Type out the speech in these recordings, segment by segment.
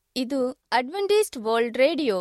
ಇದು Adventist world radio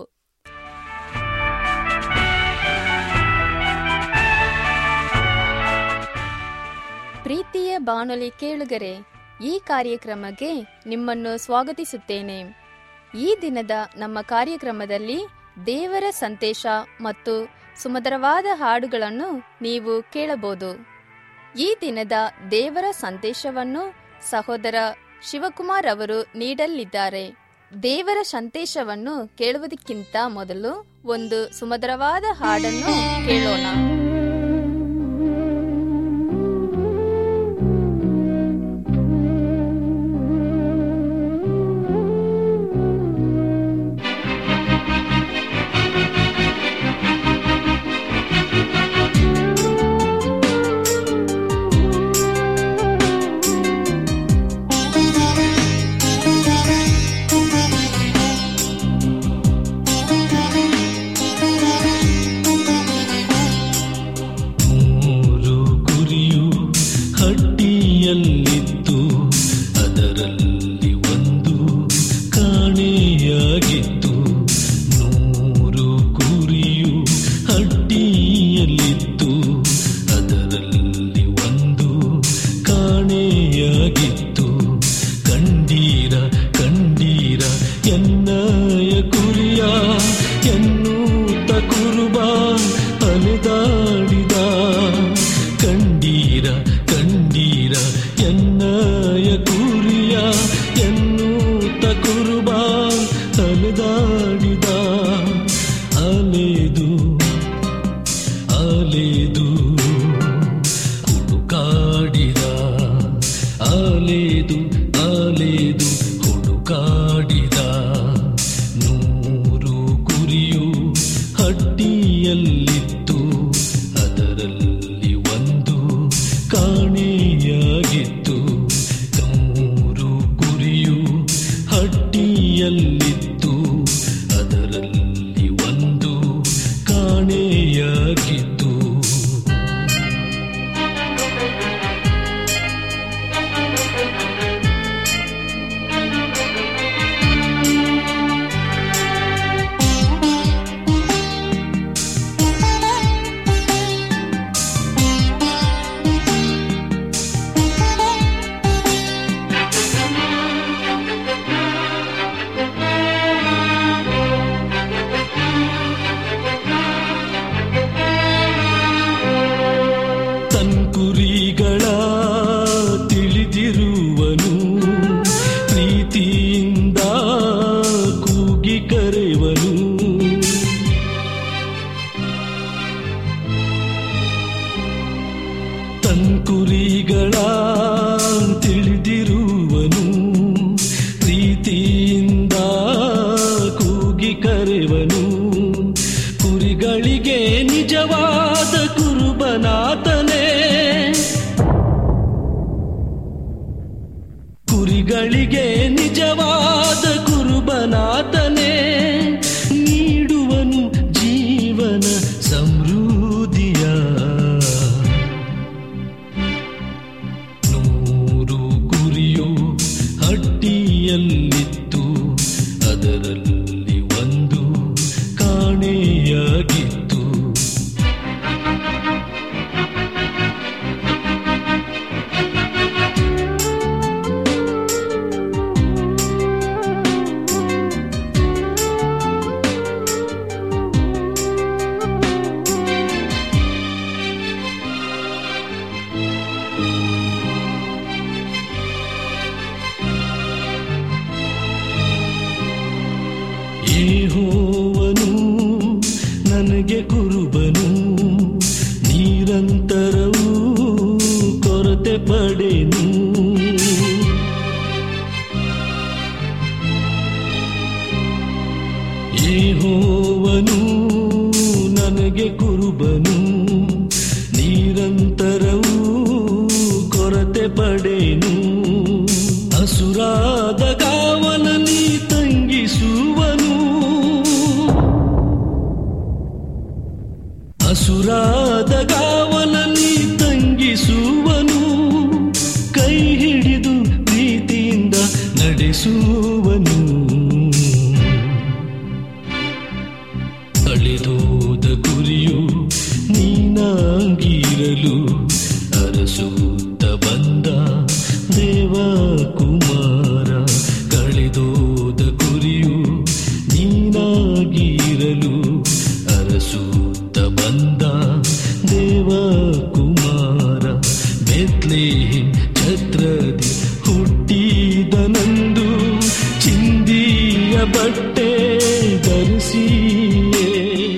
ಪ್ರೀತಿಯ ಬಾನುಲಿ ಕೇಳುಗರೆ ಈ ಕಾರ್ಯಕ್ರಮಕ್ಕೆ ನಿಮ್ಮನ್ನು ಸ್ವಾಗತಿಸುತ್ತೇನೆ ಈ ದಿನದ ನಮ್ಮ ಕಾರ್ಯಕ್ರಮದಲ್ಲಿ ದೇವರ ಸಂದೇಶ ಮತ್ತು ಸುಮಧುರವಾದ ಹಾಡುಗಳನ್ನು ನೀವು ಕೇಳಬಹುದು ಈ ದಿನದ ದೇವರ ಸಂದೇಶವನ್ನು ಸಹೋದರ ಶಿವಕುಮಾರ್ ಅವರು ನೀಡಲಿದ್ದಾರೆ ದೇವರ ಸಂದೇಶವನ್ನು ಕೇಳುವುದಕ್ಕಿಂತ ಮೊದಲು ಒಂದು ಸುಮಧುರವಾದ ಹಾಡನ್ನು ಕೇಳೋಣ ಮೂರು ಕುರಿಯು ಹಟ್ಟಿಯಲ್ಲಿತ್ತು ಅದರಲ್ಲಿ ಒಂದು ಕಾಣೆಯಾಗಿತ್ತು ನೂರು ಕುರಿಯು ಹಟ್ಟಿಯಲ್ಲಿತ್ತು ಅದರಲ್ಲಿ ಒಂದು ಕಾಣೆಯಾಗಿತ್ತು ಕಂಡೀರ ಕಂಡೀರ ಎನ್ನಯ ಕುರಿಯ ಎನ್ನುತ್ತ ಕುರುಬ ಅಲೆದಾಡಿದ ಕಂಡೀರ ಕಂಡೀರ ಎನ್ನಯ ಕುರಿಯ ಎನ್ನುತ್ತ ಕುರುಬ ಅಲೆದಾಡಿದ ಅಲೆದು ಅಲೆದು ಹುಡುಕಾಡಿದ ಅಲೆದು ಅಲೆದು ಹುಡುಕಾಡಿದ ನೂರು ಕುರಿಯು ಹಟ್ಟಿಯಲ್ಲಿತ್ತು ಅದರಲ್ಲಿ ಒಂದು ಕಾಣೆಯಾಗಿತ್ತು ನೂರು ಕುರಿಯು ಹಟ್ಟಿಯಲ್ಲಿತ್ತು ಅದರಲ್ಲಿ ಒಂದು ಕಾಣೆಯಾಗಿತ್ತು ತನ್ಕುರಿಗಳ ತಿಳಿದಿರುವನು ಪ್ರೀತಿಯಿಂದ ಕೂಗಿ ಕರೆವನು ತನ್ಕುರಿಗಳ ತಿಳಿದಿರುವನು ಪ್ರೀತಿಯಿಂದ ಕೂಗಿ ಕರೆವನು ಕುರಿಗಳಿಗೆ ನಿಜವಾದ ಕುರುಬನಾತನೇ ಕುರಿಗಳಿಗೆ ನಿಜವಾದ ಕುರುಬನಾತನೇ ನೀಡುವನು ಜೀವನ ಸಮೃದ್ಧಿಯ ನೂರು ಕುರಿಯು ಹಟ್ಟಿಯಲ್ಲಿತ್ತು ಅದರಲ್ಲಿ ಒಂದು ಕಾಣೆಯಾಗಿತ್ತು ಯೆಹೋವನು ನನಗೆ ಕುರುಬನು ನಿರಂತರವೂ ಕೊರತೆ ಪಡೆನು ಯೆಹೋವನು ನನಗೆ ಕುರುಬನು ನಿರಂತರವೂ ಕೊರತೆ ಪಡೆನು ಹಸುರಾದ ಗಾವಲಲ್ಲಿ ತಂಗಿಸುವನು ಹಸುರಾದ ಗಾವಲಲ್ಲಿ ತಂಗಿಸುವನು ಕೈ ಹಿಡಿದು ಪ್ರೀತಿಯಿಂದ ನಡೆಸುವನು ಬಟ್ಟೆ ಧರಿಸಿಯೇ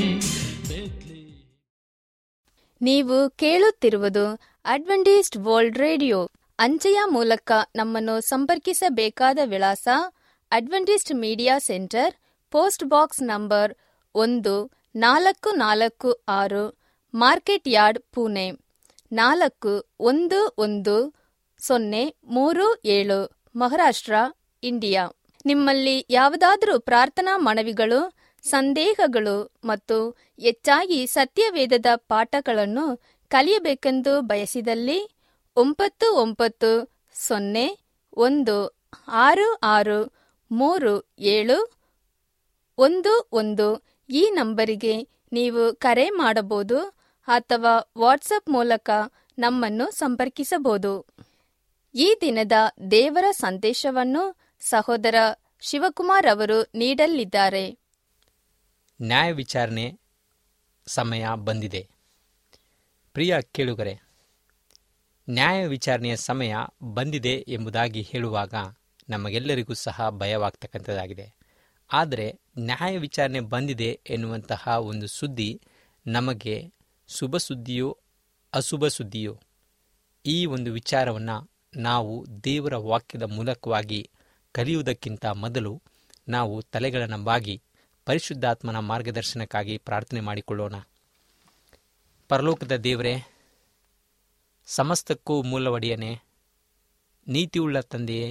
ನೀವು ಕೇಳುತ್ತಿರುವುದು ಅಡ್ವೆಂಟಿಸ್ಟ್ ವರ್ಲ್ಡ್ ರೇಡಿಯೋ ಅಂಚೆಯ ಮೂಲಕ ನಮ್ಮನ್ನು ಸಂಪರ್ಕಿಸಬೇಕಾದ ವಿಳಾಸ Adventist media centre post box number ಒಂದು ನಾಲ್ಕು ನಾಲ್ಕು ಆರು ಮಾರ್ಕೆಟ್ ಯಾರ್ಡ್ ಪುಣೆ ನಾಲ್ಕು ಒಂದು ಒಂದು ಸೊನ್ನೆ ಮೂರು ಏಳು ಮಹಾರಾಷ್ಟ್ರ ಇಂಡಿಯಾ ನಿಮ್ಮಲ್ಲಿ ಯಾವುದಾದರೂ ಪ್ರಾರ್ಥನಾ ಮನವಿಗಳು ಸಂದೇಹಗಳು ಮತ್ತು ಹೆಚ್ಚಾಗಿ ಸತ್ಯವೇದದ ಪಾಠಗಳನ್ನು ಕಲಿಯಬೇಕೆಂದು ಬಯಸಿದಲ್ಲಿ ಒಂಬತ್ತು ಒಂಬತ್ತು ಸೊನ್ನೆ ಒಂದು ಆರು ಆರು ಮೂರು ಏಳು ಒಂದು ಒಂದು ಈ ನಂಬರಿಗೆ ನೀವು ಕರೆ ಮಾಡಬಹುದು ಅಥವಾ ವಾಟ್ಸಪ್ ಮೂಲಕ ನಮ್ಮನ್ನು ಸಂಪರ್ಕಿಸಬಹುದು ಈ ದಿನದ ದೇವರ ಸಂದೇಶವನ್ನು ಸಹೋದರ ಶಿವಕುಮಾರ್ ಅವರು ನೀಡಲಿದ್ದಾರೆ ನ್ಯಾಯ ವಿಚಾರಣೆ ಸಮಯ ಬಂದಿದೆ ಪ್ರಿಯ ಕೇಳುಗರೆ ನ್ಯಾಯ ವಿಚಾರಣೆಯ ಸಮಯ ಬಂದಿದೆ ಎಂಬುದಾಗಿ ಹೇಳುವಾಗ ನಮಗೆಲ್ಲರಿಗೂ ಸಹ ಭಯವಾಗ್ತಕ್ಕಂಥದ್ದಾಗಿದೆ ಆದರೆ ನ್ಯಾಯ ವಿಚಾರಣೆ ಬಂದಿದೆ ಎನ್ನುವಂತಹ ಒಂದು ಸುದ್ದಿ ನಮಗೆ ಶುಭ ಸುದ್ದಿಯೋ ಅಶುಭ ಸುದ್ದಿಯೋ ಈ ಒಂದು ವಿಚಾರವನ್ನು ನಾವು ದೇವರ ವಾಕ್ಯದ ಮೂಲಕವಾಗಿ ಕಲಿಯುವುದಕ್ಕಿಂತ ಮೊದಲು ನಾವು ತಲೆಗಳನ್ನು ಬಾಗಿ ಪರಿಶುದ್ಧಾತ್ಮನ ಮಾರ್ಗದರ್ಶನಕ್ಕಾಗಿ ಪ್ರಾರ್ಥನೆ ಮಾಡಿಕೊಳ್ಳೋಣ ಪರಲೋಕದ ದೇವರೇ ಸಮಸ್ತಕ್ಕೂ ಮೂಲವಡಿಯನೆ ನೀತಿಯುಳ್ಳ ತಂದೆಯೇ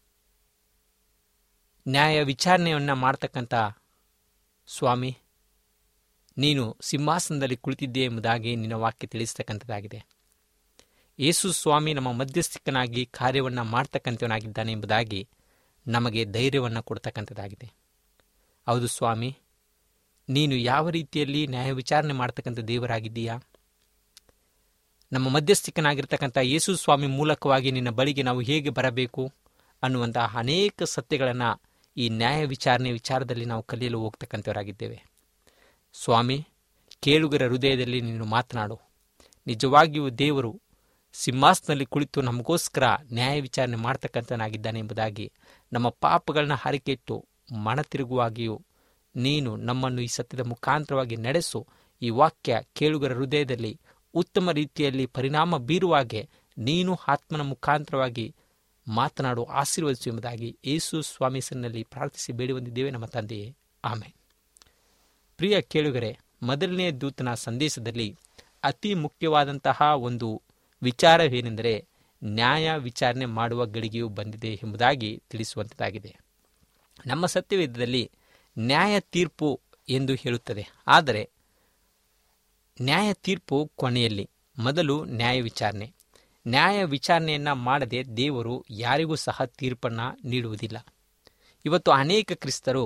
ನ್ಯಾಯ ವಿಚಾರಣೆಯನ್ನು ಮಾಡ್ತಕ್ಕಂಥ ಸ್ವಾಮಿ ನೀನು ಸಿಂಹಾಸನದಲ್ಲಿ ಕುಳಿತಿದ್ದೆ ಎಂಬುದಾಗಿ ನಿನ್ನ ವಾಕ್ಯ ತಿಳಿಸ್ತಕ್ಕಂಥದ್ದಾಗಿದೆ ಯೇಸು ಸ್ವಾಮಿ ನಮ್ಮ ಮಧ್ಯಸ್ಥಿಕನಾಗಿ ಕಾರ್ಯವನ್ನು ಮಾಡ್ತಕ್ಕಂಥವನಾಗಿದ್ದಾನೆ ಎಂಬುದಾಗಿ ನಮಗೆ ಧೈರ್ಯವನ್ನು ಕೊಡ್ತಕ್ಕಂಥದ್ದಾಗಿದೆ ಹೌದು ಸ್ವಾಮಿ ನೀನು ಯಾವ ರೀತಿಯಲ್ಲಿ ನ್ಯಾಯ ವಿಚಾರಣೆ ಮಾಡ್ತಕ್ಕಂಥ ದೇವರಾಗಿದ್ದೀಯಾ ನಮ್ಮ ಮಧ್ಯಸ್ಥಿಕನಾಗಿರ್ತಕ್ಕಂಥ ಯೇಸು ಸ್ವಾಮಿ ಮೂಲಕವಾಗಿ ನಿನ್ನ ಬಳಿಗೆ ನಾವು ಹೇಗೆ ಬರಬೇಕು ಅನ್ನುವಂತಹ ಅನೇಕ ಸತ್ಯಗಳನ್ನು ಈ ನ್ಯಾಯ ವಿಚಾರಣೆ ವಿಚಾರದಲ್ಲಿ ನಾವು ಕಲಿಯಲು ಹೋಗ್ತಕ್ಕಂಥವರಾಗಿದ್ದೇವೆ ಸ್ವಾಮಿ ಕೇಳುಗರ ಹೃದಯದಲ್ಲಿ ನೀನು ಮಾತನಾಡು ನಿಜವಾಗಿಯೂ ದೇವರು ಸಿಂಹಾಸನಲ್ಲಿ ಕುಳಿತು ನಮಗೋಸ್ಕರ ನ್ಯಾಯ ವಿಚಾರಣೆ ಮಾಡ್ತಕ್ಕಂಥನಾಗಿದ್ದಾನೆ ಎಂಬುದಾಗಿ ನಮ್ಮ ಪಾಪಗಳನ್ನ ಹರಿಕೆಟ್ಟು ಮನ ತಿರುಗುವಾಗಿಯೂ ನೀನು ನಮ್ಮನ್ನು ಈ ಸತ್ಯದ ಮುಖಾಂತರವಾಗಿ ನಡೆಸು ಈ ವಾಕ್ಯ ಕೇಳುಗರ ಹೃದಯದಲ್ಲಿ ಉತ್ತಮ ರೀತಿಯಲ್ಲಿ ಪರಿಣಾಮ ಬೀರುವಾಗೆ ನೀನು ಆತ್ಮನ ಮುಖಾಂತರವಾಗಿ ಮಾತನಾಡು ಆಶೀರ್ವದಿಸು ಎಂಬುದಾಗಿ ಯೇಸು ಸ್ವಾಮೀಸನಲ್ಲಿ ಪ್ರಾರ್ಥಿಸಿ ಬೇಡಿ ಬಂದಿದ್ದೇವೆ ನಮ್ಮ ತಂದೆಯೇ ಆಮೇಲೆ ಪ್ರಿಯ ಕೇಳುಗರೆ ಮೊದಲನೇ ದೂತನ ಸಂದೇಶದಲ್ಲಿ ಅತಿ ಮುಖ್ಯವಾದಂತಹ ಒಂದು ವಿಚಾರವೇನೆಂದರೆ ನ್ಯಾಯ ವಿಚಾರಣೆ ಮಾಡುವ ಗಳಿಗೆಯು ಬಂದಿದೆ ಎಂಬುದಾಗಿ ತಿಳಿಸುವಂಥದ್ದಾಗಿದೆ ನಮ್ಮ ಸತ್ಯವೇದದಲ್ಲಿ ನ್ಯಾಯ ತೀರ್ಪು ಎಂದು ಹೇಳುತ್ತದೆ ಆದರೆ ನ್ಯಾಯ ತೀರ್ಪು ಕೊನೆಯಲ್ಲಿ ಮೊದಲು ನ್ಯಾಯ ವಿಚಾರಣೆ ನ್ಯಾಯ ವಿಚಾರಣೆಯನ್ನು ಮಾಡದೆ ದೇವರು ಯಾರಿಗೂ ಸಹ ತೀರ್ಪನ್ನು ನೀಡುವುದಿಲ್ಲ ಇವತ್ತು ಅನೇಕ ಕ್ರಿಸ್ತರು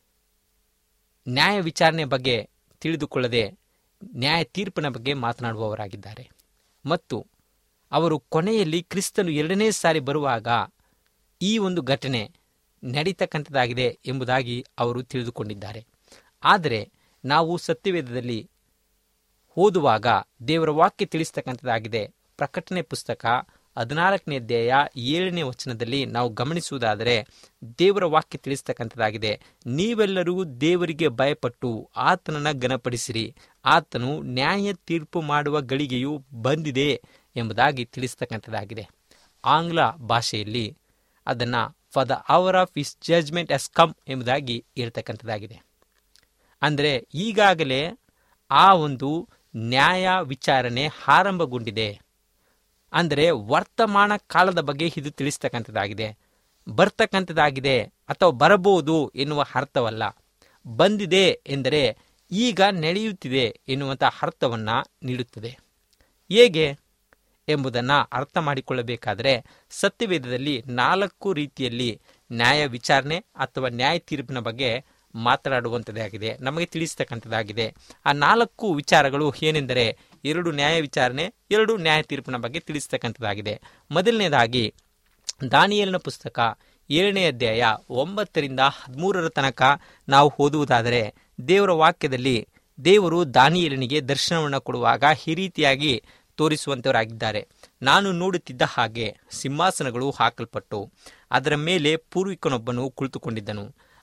ನ್ಯಾಯ ವಿಚಾರಣೆ ಬಗ್ಗೆ ತಿಳಿದುಕೊಳ್ಳದೆ ನ್ಯಾಯ ತೀರ್ಪಿನ ಬಗ್ಗೆ ಮಾತನಾಡುವವರಾಗಿದ್ದಾರೆ ಮತ್ತು ಅವರು ಕೊನೆಯಲ್ಲಿ ಕ್ರಿಸ್ತನು ಎರಡನೇ ಸಾರಿ ಬರುವಾಗ ಈ ಒಂದು ಘಟನೆ ನಡೀತಕ್ಕಂಥದ್ದಾಗಿದೆ ಎಂಬುದಾಗಿ ಅವರು ತಿಳಿದುಕೊಂಡಿದ್ದಾರೆ ಆದರೆ ನಾವು ಸತ್ಯವೇದದಲ್ಲಿ ಓದುವಾಗ ದೇವರ ವಾಕ್ಯ ತಿಳಿಸ್ತಕ್ಕಂಥದ್ದಾಗಿದೆ ಪ್ರಕಟಣೆ ಪುಸ್ತಕ ಹದಿನಾಲ್ಕನೇ ಅಧ್ಯಾಯ ಏಳನೇ ವಚನದಲ್ಲಿ ನಾವು ಗಮನಿಸುವುದಾದರೆ ದೇವರ ವಾಕ್ಯ ತಿಳಿಸ್ತಕ್ಕಂಥದ್ದಾಗಿದೆ ನೀವೆಲ್ಲರೂ ದೇವರಿಗೆ ಭಯಪಟ್ಟು ಆತನನ್ನು ಘನಪಡಿಸಿರಿ ಆತನು ನ್ಯಾಯ ತೀರ್ಪು ಮಾಡುವ ಗಳಿಗೆಯು ಬಂದಿದೆ ಎಂಬುದಾಗಿ ತಿಳಿಸ್ತಕ್ಕಂಥದ್ದಾಗಿದೆ ಆಂಗ್ಲ ಭಾಷೆಯಲ್ಲಿ ಅದನ್ನು for the hour of his judgement is come ಎಂಬುದಾಗಿ ಹೇಳ್ತಕ್ಕಂಥದ್ದಾಗಿದೆ ಅಂದರೆ ಈಗಾಗಲೇ ಆ ಒಂದು ನ್ಯಾಯ ವಿಚಾರಣೆ ಆರಂಭಗೊಂಡಿದೆ ಅಂದರೆ ವರ್ತಮಾನ ಕಾಲದ ಬಗ್ಗೆ ಇದು ತಿಳಿಸ್ತಕ್ಕಂಥದ್ದಾಗಿದೆ ಬರ್ತಕ್ಕಂಥದ್ದಾಗಿದೆ ಅಥವಾ ಬರಬಹುದು ಎನ್ನುವ ಅರ್ಥವಲ್ಲ ಬಂದಿದೆ ಎಂದರೆ ಈಗ ನಡೆಯುತ್ತಿದೆ ಎನ್ನುವಂಥ ಅರ್ಥವನ್ನು ನೀಡುತ್ತದೆ ಹೇಗೆ ಎಂಬುದನ್ನು ಅರ್ಥ ಮಾಡಿಕೊಳ್ಳಬೇಕಾದರೆ ಸತ್ಯವೇದದಲ್ಲಿ ನಾಲ್ಕು ರೀತಿಯಲ್ಲಿ ನ್ಯಾಯ ವಿಚಾರಣೆ ಅಥವಾ ನ್ಯಾಯ ತೀರ್ಪಿನ ಬಗ್ಗೆ ಮಾತನಾಡುವಂಥದ್ದಾಗಿದೆ ನಮಗೆ ತಿಳಿಸ್ತಕ್ಕಂಥದ್ದಾಗಿದೆ ಆ ನಾಲ್ಕು ವಿಚಾರಗಳು ಏನೆಂದರೆ ಎರಡು ನ್ಯಾಯ ವಿಚಾರಣೆ ಎರಡು ನ್ಯಾಯ ತೀರ್ಪಿನ ಬಗ್ಗೆ ತಿಳಿಸ್ತಕ್ಕಂಥದ್ದಾಗಿದೆ ಮೊದಲನೇದಾಗಿ ದಾನಿಯಲಿನ ಪುಸ್ತಕ ಏಳನೇ ಅಧ್ಯಾಯ ಒಂಬತ್ತರಿಂದ ಹದಿಮೂರರ ತನಕ ನಾವು ಓದುವುದಾದರೆ ದೇವರ ವಾಕ್ಯದಲ್ಲಿ ದೇವರು ದಾನಿಯಲನಿಗೆ ದರ್ಶನವನ್ನು ಕೊಡುವಾಗ ಈ ರೀತಿಯಾಗಿ ತೋರಿಸುವಂತವರಾಗಿದ್ದಾರೆ ನಾನು ನೋಡುತ್ತಿದ್ದ ಹಾಗೆ ಸಿಂಹಾಸನಗಳು ಹಾಕಲ್ಪಟ್ಟು ಅದರ ಮೇಲೆ ಪೂರ್ವಿಕನೊಬ್ಬನು ಕುಳಿತುಕೊಂಡಿದ್ದನು